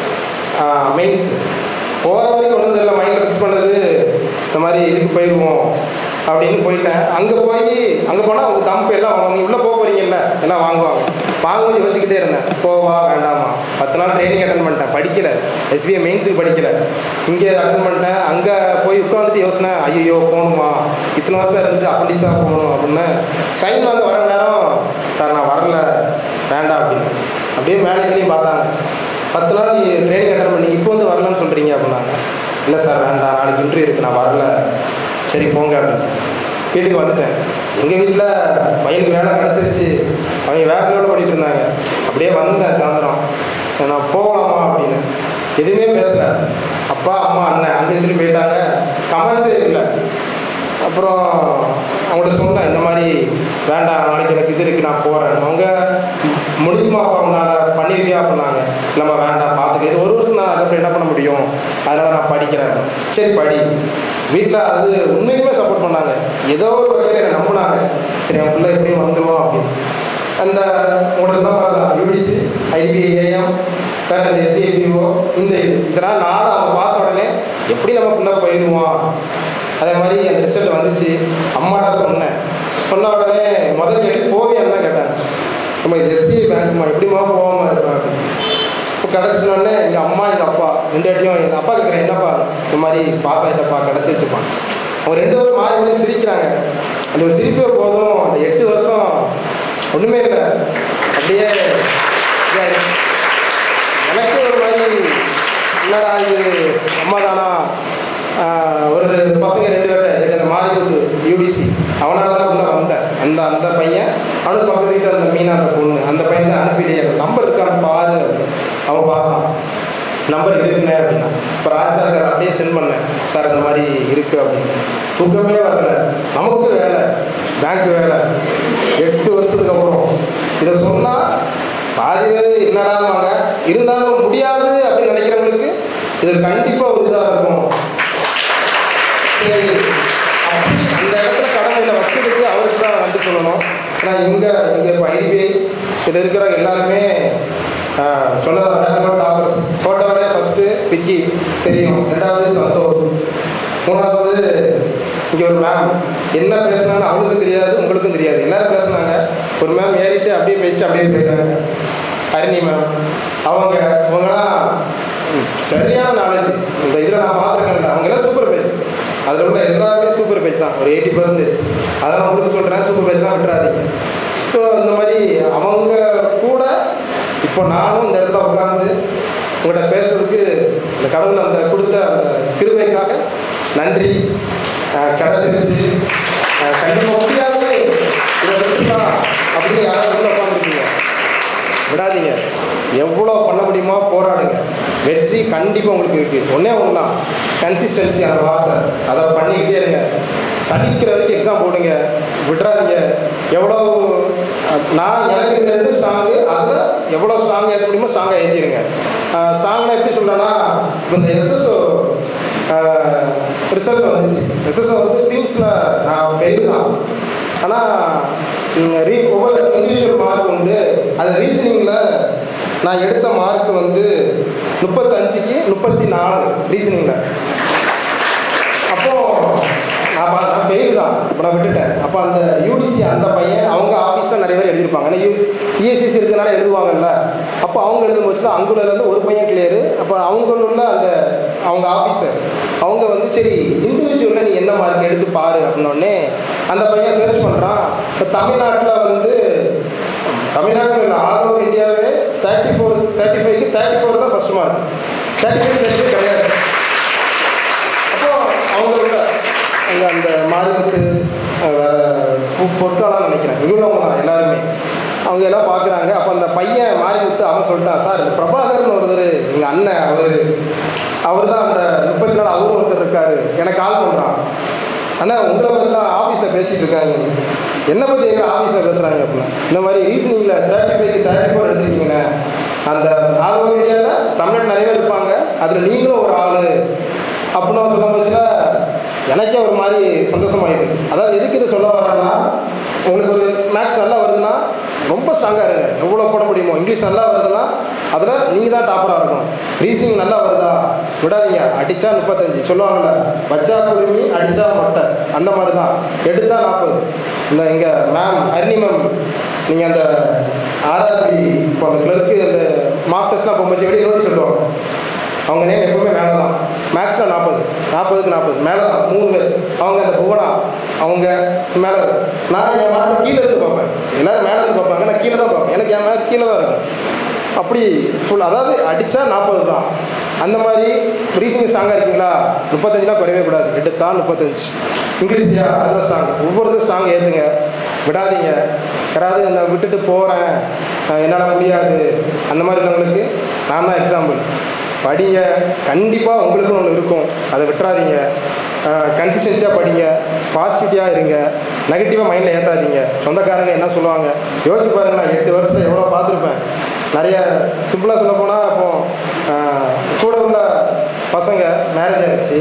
மெயின்ஸ் போகிற வரைக்கும் ஒன்றும் தெரியல மைண்டில் ஃபிக்ஸ் பண்ணது இந்த மாதிரி இதுக்கு போயிடுவோம் அப்படின்னு போயிட்டேன் அங்கே போய் அங்கே போனால் அவங்க தம்பு எல்லாம் வாங்க உள்ளே போக போகிறீங்கல்ல எல்லாம் வாங்குவாங்க வாங்கும்போது யோசிக்கிட்டே இருந்தேன் போவா வேண்டாமா பத்து நாள் ட்ரைனிங் அட்டன் பண்ணிட்டேன் படிக்கல எஸ்பிஐ மெயின்ஸுக்கு படிக்கல இங்கே அட்டன் பண்ணிட்டேன் அங்கே போய் உட்காந்துட்டு யோசனை ஐயோ போகணுமா இத்தனை வருஷம் இருந்துட்டு அப்ரண்டிஸாக போகணும் அப்படின்னு சைன் வாங்க வர நேரம் சார் நான் வரல வேண்டாம் அப்படின்னு அப்படியே மேனேஜரையும் பார்த்தாங்க பத்து நாள் ட்ரைனிங் அட்டன் பண்ணி இப்போ வந்து வரலன்னு சொல்கிறீங்க அப்படின்னாங்க இல்லை சார் வேண்டாம் நாளைக்கு இன்டர்வியூ இருக்குது நான் வரல சரி போங்க அப்படின்னு வீட்டுக்கு வந்துட்டேன் எங்கள் வீட்டில் பையனுக்கு வேலை கிடச்சிருச்சு அவங்க வேலையோட பண்ணிட்டு இருந்தாங்க அப்படியே வந்தேன் சாயந்தரம் நான் போகலாமா அப்படின்னு எதுவுமே பேசல அப்பா அம்மா அண்ணன் அங்கே இதுலேயும் போயிட்டாங்க கமெண்ட்ஸே இல்லை அப்புறம் அவங்கள்ட்ட சொன்னேன் இந்த மாதிரி வேண்டாம் நாளைக்கு எனக்கு இது இருக்குது நான் போகிறேன் அவங்க முடியுமா அப்பா உன்னால் பண்ணிருக்கியா அப்படின்னாங்க நம்ம வேண்டாம் பார்த்துக்க இது ஒரு வருஷம் தான் அதுக்கப்புறம் என்ன பண்ண முடியும் அதனால் நான் படிக்கிறேன் சரி படி வீட்டில் அது உண்மைக்குமே சப்போர்ட் பண்ணாங்க ஏதோ ஒரு வகையில் என்னை நம்பினாங்க சரி என் பிள்ளை எப்படியும் வந்துடுவோம் அப்படின்னு அந்த உங்கள்ட்ட சொன்ன மாதிரி தான் யூடிசி ஐபிஏஎம் வேற இந்த எஸ்பிஐபிஓ இந்த இது இதெல்லாம் நானும் அவங்க பார்த்த உடனே எப்படி நம்ம பிள்ளை போயிடுவோம் அதே மாதிரி அந்த ரிசல்ட் வந்துச்சு அம்மாட்ட சொன்னேன் சொன்ன உடனே முதல் கேள்வி போவியான்னு தான் கேட்டாங்க நம்ம இது எஸ்பிஐ பேங்க்மா எப்படிமா போகாமல் இருப்பேன் அப்படின்னு இப்போ கிடச்சினோடனே எங்கள் அம்மா எங்கள் அப்பா ரெண்டு வாட்டியும் எங்கள் அப்பா கேட்குறேன் என்னப்பா இந்த மாதிரி பாஸ் ஆகிட்டப்பா கிடச்சி வச்சுப்பான் அவங்க ரெண்டு பேரும் மாறி மாறி சிரிக்கிறாங்க அந்த ஒரு சிரிப்பே போதும் அந்த எட்டு வருஷம் ஒன்றுமே இல்லை அப்படியே இதாயிருச்சு. எனக்கே ஒரு மாதிரி என்னடா இது அம்மா தானா ஆஹ் ஒரு பசங்க ரெண்டு பேர்ட்ட ரெண்டு அந்த மாரிமுத்து யூடிசி அவனால தான் உள்ள வந்தேன் அந்த அந்த பையன் அவனுக்கு பக்கத்து வீட்டு அந்த மீனா அந்த பொண்ணு அந்த பையன் தான் அனுப்பிடுயே நம்பர் இருக்கான்னு பாரு அவன் பார்த்தான் நம்பர் இருக்குண்ணே அப்படின்னா இப்போ ராஜ் சாருக்கு அதை அப்படியே சென்ட் பண்ணேன் சார் இந்த மாதிரி இருக்குது அப்படின்னு தூக்கமே வரல நமக்கு வேலை பேங்க் வேலை எட்டு வருஷத்துக்கு அப்புறம் இதை சொன்னால் பாதி பேர் என்னடாவாங்க இருந்தாலும் முடியாது அப்படின்னு நினைக்கிறவங்களுக்கு இது கண்டிப்பாக ஒரு இதாக இருக்கும் சரி அப்படி அந்த இடத்துல கடமையில் வச்சதுக்கு அவருக்கு தான் நன்றி சொல்லணும் ஏன்னா இங்கே இங்கே இப்போ ஐடிபிஐ இதில் இருக்கிறவங்க எல்லாருமே ஆஹ், சொன்னதா வேற டாப்பர்ஸ் ஃபோட்டோவிலே ஃபஸ்ட்டு பிக்கி தெரியும் ரெண்டாவது சந்தோஷ் மூணாவது இங்கே ஒரு மேம் என்ன பேசுனான்னு அவளுக்கும் தெரியாது உங்களுக்கும் தெரியாது எல்லாரும் பேசுனாங்க ஒரு மேம் ஏறிட்டு அப்படியே பேசிட்டு அப்படியே போயிட்டாங்க ஹரிணி மேம் அவங்க இவங்கெல்லாம் ம், சரியான நாலேஜ் இந்த இதில் நான் பார்த்துருக்கேன்ல அவங்க எல்லாம் சூப்பர் பேஜ் அதில் உள்ள எல்லாருமே சூப்பர் பேஜ் தான் ஒரு எயிட்டி பர்சன்டேஜ் அதை நான் உங்களுக்கு சொல்கிறேன் சூப்பர் பேஜ்லாம் விட்டுறாதீங்க ஸோ இந்த மாதிரி அவங்க கூட இப்போ நானும் இந்த இடத்துல உட்காந்து உங்கள்கிட்ட பேசுறதுக்கு இந்த கடவுள் அந்த கொடுத்த அந்த கிருபைக்காக நன்றி அஹ் கிடைச்சிருச்சு அஹ் கண்டிப்பா முடியாது இதை விட்டுலாம் அப்படின்னு யாராவது உள்ள உட்காந்துருக்கீங்க விடாதீங்க எவ்வளோ பண்ண முடியுமோ போராடுங்க வெற்றி கண்டிப்பாக உங்களுக்கு இருக்குது ஒன்றே ஒன்று தான் கன்சிஸ்டன்சி அந்த வார்த்தை அதை பண்ணிக்கிட்டே இருங்க சடிக்கிற வரைக்கும் எக்ஸாம் போடுங்க விட்டுறாதீங்க எவ்வளோ அஹ், நான் எனக்கு இந்த ரெண்டு ஸ்ட்ராங்கு அதில் எவ்வளோ ஸ்ட்ராங் ஏற்ற முடியுமோ ஸ்ட்ராங்காக ஏற்றிடுங்க ஸ்ட்ராங்னா எப்படி சொல்கிறேன்னா இப்போ இந்த எஸ்எஸ்ஓ ரிசல்ட் வந்துச்சு எஸ்எஸ்ஓ வந்து ப்ரீம்ஸில் நான் ஃபெயில் தான் ஆனால் ரீ ஒவ்வொரு இண்டிவிஜுவல் மார்க் உண்டு அது ரீசனிங்கில் நான் எடுத்த மார்க் வந்து முப்பத்தஞ்சுக்கு முப்பத்தி நாலு ரீசனிங்கில் அப்போது நான் பா- நான் ஃபெயில் தான் இப்போ நான் விட்டுட்டேன் அப்போ அந்த யூடிசி அந்த பையன் அவங்க ஆஃபீஸில் நிறைய பேர் எழுதியிருப்பாங்க ஏன்னா யூ இஎஸ்சிசி இருக்கிறனால எழுதுவாங்கல்ல அப்போ அவங்க எழுதும் போச்சுன்னா அங்குலேருந்து ஒரு பையன் கிளியரு அப்போ அவங்களுள்ள அந்த அவங்க ஆஃபீஸர் அவங்க வந்து சரி இண்டிவிஜுவலில் நீ என்ன மார்க் எடுத்து பாரு அப்படின்னோடனே அந்த பையன் சர்ச் பண்ணுறான் இப்போ தமிழ்நாட்டில் வந்து தமிழ்நாட்டில் இல்லை ஆல் ஓவர் இந்தியாவே தேர்ட்டி ஃபோர் தேர்ட்டி ஃபைவ்க்கு தேர்ட்டி ஃபோர் தான் first mark thirty five thirty five கிடையாது அப்போ அவங்க உள்ள அங்கே அந்த மாரிமுத்து அஹ், வேற பொ- பொற்காலாம் நினைக்கிறேன் இங்கே உள்ளவங்க தான் எல்லாருமே அவங்க எல்லாம் பார்க்குறாங்க அப்போ அந்த பையன் மாரிமுத்து அவன் சொல்லிட்டான் சார் இந்த பிரபாகர்னு ஒருத்தர் எங்கள் அண்ணன் அவர் அவர் தான் அந்த முப்பத்தி நாலு அவரும் ஒருத்தர் இருக்காரு எனக்கு கால் பண்ணுறான் அண்ணா உங்களை பற்றி தான் ஆஃபீஸில் பேசிகிட்டு இருக்காங்க என்னை பற்றி எங்கே ஆஃபீஸில் பேசுகிறாங்க அப்படின்னு இந்த மாதிரி ரீசனிங்கில் தேர்ட்டி ஃபைவ்க்கு தேர்ட்டி ஃபோர் எடுத்துருக்கீங்கண்ணே அந்த ஆல் ஓவர் இந்தியாவில் தமிழ்நாடு நிறைய பேர் இருப்பாங்க அதில் நீங்களும் ஒரு ஆள் அப்படின்னு சொல்லும் போச்சுல எனக்கே ஒரு மாதிரி சந்தோஷமாயிருக்கு அதாவது எதுக்கு இதை சொல்ல வரேன்னா உங்களுக்கு ஒரு மேக்ஸ் நல்லா வருதுன்னா ரொம்ப ஸ்ட்ராங்காக இருங்க எவ்வளோ போட முடியுமோ இங்கிலீஷ் நல்லா வருதுன்னா அதில் நீங்கள் தான் டாப்பராக இருக்கணும் ரீசனிங் நல்லா வருதா விடாதீங்க அடித்தா முப்பத்தஞ்சு சொல்லுவாங்கள்ல வச்சா குருமி அடித்தா மொட்டை அந்த மாதிரி தான் எடுத்தா நாற்பது இந்த இங்கே மேம் ஹரிணி மேம் நீங்கள் அந்த ஆர்ஆர்பி இப்போ அந்த கிளர்க்கு அந்த மார்க் டெஸ்ட்லாம் போகும்போது வெளியே நோட்டீஸ் சொல்லுவாங்க அவங்க நேம் எப்பவுமே மேலே தான் மேக்ஸில் நாற்பது நாற்பதுக்கு நாற்பது மேலே தான் மூணு பேர் அவங்க அந்த புவனா அவங்க மேலே நான் என் மார்க் கீழே இருந்து பார்ப்பேன் எல்லாரும் மேலே இருந்து பார்ப்பாங்க நான் கீழே தான் பார்ப்பேன் எனக்கு என் மேலே கீழே தான் இருக்கும் அப்படி ஃபுல் அதாவது அடித்தா நாற்பது தான் அந்த மாதிரி ரீசனிங் ஸ்ட்ராங்காக இருக்கீங்களா முப்பத்தஞ்சுலாம் குறையவே கூடாது எடுத்தா முப்பத்தஞ்சு இங்கிலீஷ்லையா அதில் ஸ்ட்ராங் ஒவ்வொருத்தரும் ஸ்ட்ராங் ஏற்றுங்க விடாதீங்க யாராவது இந்த விட்டுட்டு போகிறேன் என்னால் முடியாது அந்த மாதிரி உள்ளவங்களுக்கு நான் தான் எக்ஸாம்பிள் படிங்க கண்டிப்பாக உங்களுக்குன்னு ஒன்று இருக்கும் அதை விட்டுறாதீங்க கன்சிஸ்டன்சியாக படிங்க பாசிட்டிவிட்டியாக இருங்க நெகட்டிவாக மைண்டில் ஏற்றாதீங்க சொந்தக்காரங்க என்ன சொல்லுவாங்க யோசிச்சு பாருங்க நான் எட்டு வருஷம் எவ்வளோ பார்த்துருப்பேன் நிறைய சிம்பிளாக சொல்ல போனால் இப்போ ஆஹ், கூட உள்ள பசங்க மேரேஜ் ஆயிடுச்சு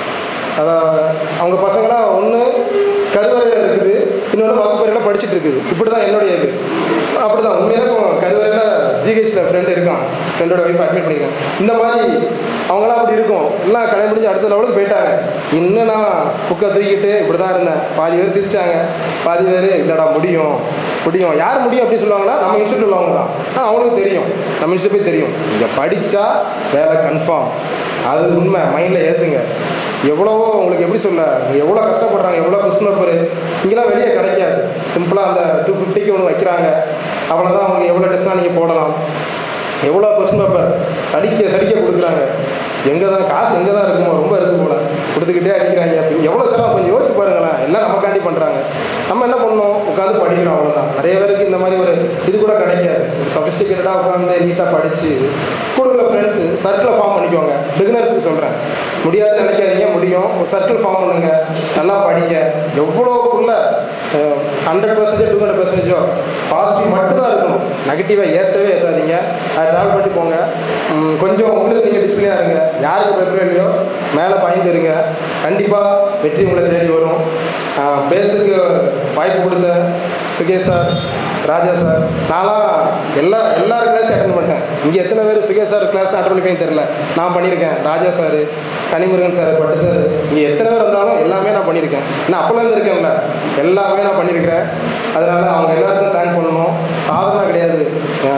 அதான் அவங்க பசங்களாம் ஒன்று கருவறையில் இருக்குது இன்னொன்று வகுப்பறையில் படிச்சுட்டு இருக்குது இப்படி தான் என்னுடைய இது அப்படி தான் உண்மையாக கருவறையில் ஜிஹெச்சில் ஃப்ரெண்டு இருக்கான் ஃப்ரெண்டோட ஒய்ஃப் அட்மிட் பண்ணியிருக்கான் இந்த மாதிரி அவங்களாம் அப்படி இருக்கும் எல்லாம் கல்யாணம் முடிஞ்சு அடுத்த லெவலுக்கு போயிட்டாங்க இன்னும் நான் புக்கை தூக்கிட்டு இப்படி தான் இருந்தேன் பாதி பேர் சிரிச்சாங்க பாதி பேர் இல்லைடா முடியும் முடியும் யார் முடியும் அப்படின்னு சொல்லுவாங்கன்னா நம்ம இன்ஸ்டியூட் உள்ளவங்க தான் ஆனால் அவங்களுக்கு தெரியும் நம்ம இன்ஸ்டியூட் போய் தெரியும் இங்கே படித்தா வேலை கன்ஃபார்ம் அது உண்மை மைண்டில் ஏற்றுங்க எவ்வளவோ உங்களுக்கு எப்படி சொல்ல இங்க எவ்வளோ கஷ்டப்படுறாங்க எவ்வளோ கொஸ்டின் பேப்பர் இங்கெல்லாம் வெளியே கிடைக்காது சிம்பிளாக அந்த டூ ஃபிஃப்டிக்கு ஒன்று வைக்கிறாங்க அவ்வளோதான் உங்களுக்கு எவ்வளோ டெஸ்ட்லாம் நீங்கள் போடலாம் எவ்வளோ கொஸ்டின் பேப்பர் சடிக்க சடிக்க கொடுக்குறாங்க எங்கே தான் காசு எங்கே தான் இருக்குமோ ரொம்ப இருக்கு போல கொடுத்துக்கிட்டே அடிக்கிறாங்க அப்படின்னு எவ்வளோ செலவு கொஞ்சம் யோசிச்சு பாருங்களேன் எல்லாம் நமக்காண்டி பண்ணுறாங்க நம்ம என்ன பண்ணணும் உட்காந்து படிக்கிறோம் அவ்வளோதான் நிறைய பேருக்கு இந்த மாதிரி ஒரு இது கூட கிடைக்காது சஃபிஸ்டிகேட்டடாக உட்காந்து நீட்டாக படித்து கூட உள்ள ஃப்ரெண்ட்ஸு சர்க்கிளை ஃபார்ம் பண்ணிக்கோங்க பிகினர்ஸுக்கு சொல்கிறேன் முடியாதுன்னு நினைக்காதீங்க முடியும் ஒரு சர்க்கிள் ஃபார்ம் பண்ணுங்க நல்லா படிங்க எவ்வளோக்குள்ள ஹண்ட்ரட் பர்சன்டேஜ் டூ ஹண்ட்ரட் பர்சன்டேஜோ பாசிட்டிவ் மட்டும்தான் இருக்கணும் நெகட்டிவாக ஏற்றவே ஏற்றாதீங்க அதை ட்ராவல் பண்ணி போங்க உம், கொஞ்சம் உங்களுக்கு நீங்கள் டிஸ்பிளினாக இருங்க யாருக்கு பயப்பட இல்லையோ மேலே பாய்ந்து இருங்க கண்டிப்பாக வெற்றி உங்களை தேடி வரும் பேசுறதுக்கு வாய்ப்பு கொடுத்த சுகேஷ் சார் ராஜா சார் நான்லாம் எல்லா எல்லார் கிளாஸும் அட்டன் பண்ணிட்டேன் இங்கே எத்தனை பேர் சுகேஷ் சார் கிளாஸ் அட்டன் பண்ணிப்பேன்னு தெரில நான் பண்ணியிருக்கேன் Raja sir Kanimurugan sir Pattu sir இங்கே எத்தனை பேர் இருந்தாலும் எல்லாமே நான் பண்ணியிருக்கேன் நான் அப்போலேருந்து இருக்கேன்ல எல்லாமே நான் பண்ணியிருக்கிறேன் அதனால் அவங்க எல்லாருக்கும் தேங்க் பண்ணணும் சாதனை கிடையாது அஹ்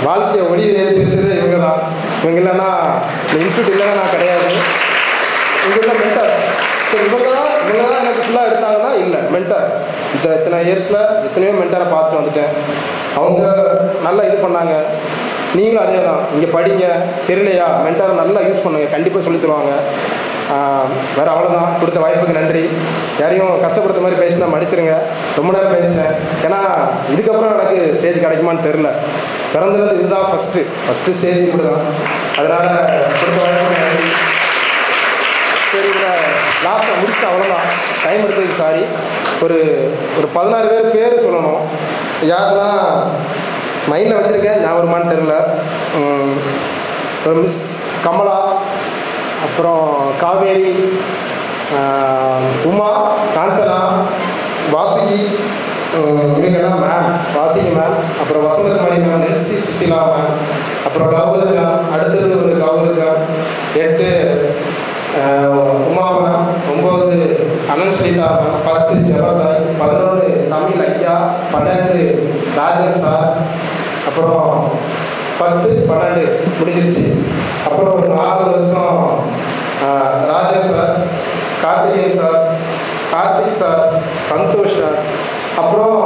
வாழ்க்கையை ஒளி ஏறி பேசுறதே இவங்க தான் இவங்க இல்லைன்னா இந்த இன்ஸ்டியூட் இல்லைன்னா நான் கிடையாது இங்கே உள்ள மென்டர்ஸ் சரி இவங்க தான் இவங்க தான் எனக்கு ஃபுல்லாக எடுத்தாங்கன்னா இல்லை மென்டர் இந்த இத்தனை இயர்ஸில் எத்தனையோ மென்டரை பார்த்துட்டு வந்துட்டேன் அவங்க நல்லா இது பண்ணாங்க நீங்களும் அதே தான் இங்கே படிங்க தெரியலையா மென்டரை நல்லா யூஸ் பண்ணுங்க கண்டிப்பாக சொல்லித் தருவாங்க ஆஹ் வேற அவ்வளோதான் கொடுத்த வாய்ப்புக்கு நன்றி யாரையும் கஷ்டப்படுத்த மாதிரி பேசினா மன்னிச்சிருங்க ரொம்ப நேரம் பேசிட்டேன் ஏன்னா இதுக்கப்புறம் எனக்கு ஸ்டேஜ் கிடைக்குமான்னு தெரில பிறந்தது இதுதான் ஃபஸ்ட்டு ஃபஸ்ட்டு ஸ்டேஜ் இப்படி தான் அதனால் கொடுத்த வாய்ப்புக்கு நன்றி சரி இதில் லாஸ்ட்டாக முடிச்சுட்டு அவ்வளோதான் டைம் எடுத்ததுக்கு சாரி ஒரு ஒரு பதினாறு பேர் பேர் சொல்லணும் யாரெல்லாம் மைண்டில் வச்சுருக்கேன் ஞாபகமான்னு தெரில உம், ஒரு மிஸ் கமலா அப்புறம் காவேரி ஆஹ், உமா காஞ்சனா வாசுகி உம், இவங்கெல்லாம் மேம் வாசுகி மேம் அப்புறம் வசந்தகுமாரி மேம் நெல்சி சுசிலா மேம் அப்புறம் கௌரஜா அடுத்தது ஒரு கௌரஜா எட்டு ஆஹ், உமா மேம் ஒம்பது அனன் ஸ்ரீலா மேம் பத்து ஜெகதாய் பதினொன்று தமிழ் ஐயா பன்னெண்டு ராஜன் சார் அப்புறம் பத்து பன்னெண்டு முடிஞ்சிருச்சு அப்புறம் ஒரு நாலு வருஷம் ஆஹ், Rajan sir Karthikeyan sir Karthik sir Santhosh sir அப்புறம்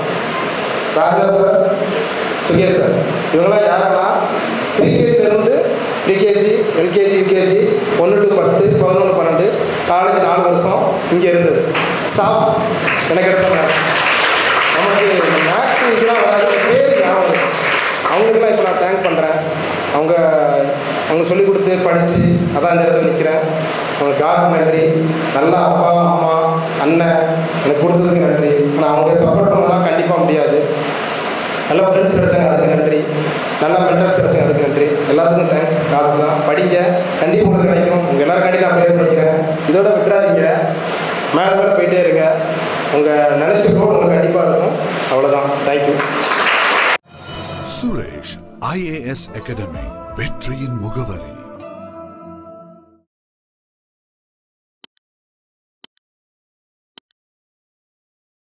ராஜா சார் சுகேஷ் சார் இவங்கெல்லாம் யாருன்னா ப்ரீகேஜிலேருந்து ப்ரீகேஜி எல்கேஜி யூகேஜி ஒன்று டு பத்து பதினொன்று பன்னெண்டு காலேஜ் நாலு வருஷம் இங்கே இருந்தது ஸ்டாஃப் எனக்கு எடுத்த மேம் நமக்கு மேக்ஸ் இதெல்லாம் வராது பேர் ஞாபகம் இருக்கும். அவங்களுக்குலாம் இப்போ நான் தேங்க் பண்ணுறேன் அவங்க அவங்க சொல்லிக் கொடுத்து படித்து அதான் இந்த இடத்துல நிற்கிறேன் அவங்க காட் நன்றி நல்ல அப்பா அம்மா அண்ணன் எனக்கு கொடுத்ததுக்கு நன்றி ஆனால் அவங்க சப்போர்ட் பண்ணலாம் கண்டிப்பாக முடியாது நல்ல ஃப்ரெண்ட்ஸ் கிடைச்சாங்க அதுக்கு நன்றி நல்ல மென்டர்ஸ் கிடைச்சாங்க அதுக்கு நன்றி எல்லாத்துக்கும் தேங்க்ஸ் காலத்து தான் படிங்க கண்டிப்பாக உங்களுக்கு கிடைக்கும் உங்கள் எல்லாருக்காண்டி நான் ப்ரேயர் பண்ணிக்கிறேன் இதோட விட்டுறாதீங்க மேலே மேலே போயிட்டே இருங்க உங்கள் நினச்ச கோல் உங்களுக்கு கண்டிப்பாக இருக்கும் அவ்வளோதான் தேங்க்யூ சுரேஷ் ஐஏஎஸ் அகாடமி வெற்றியின் முகவரி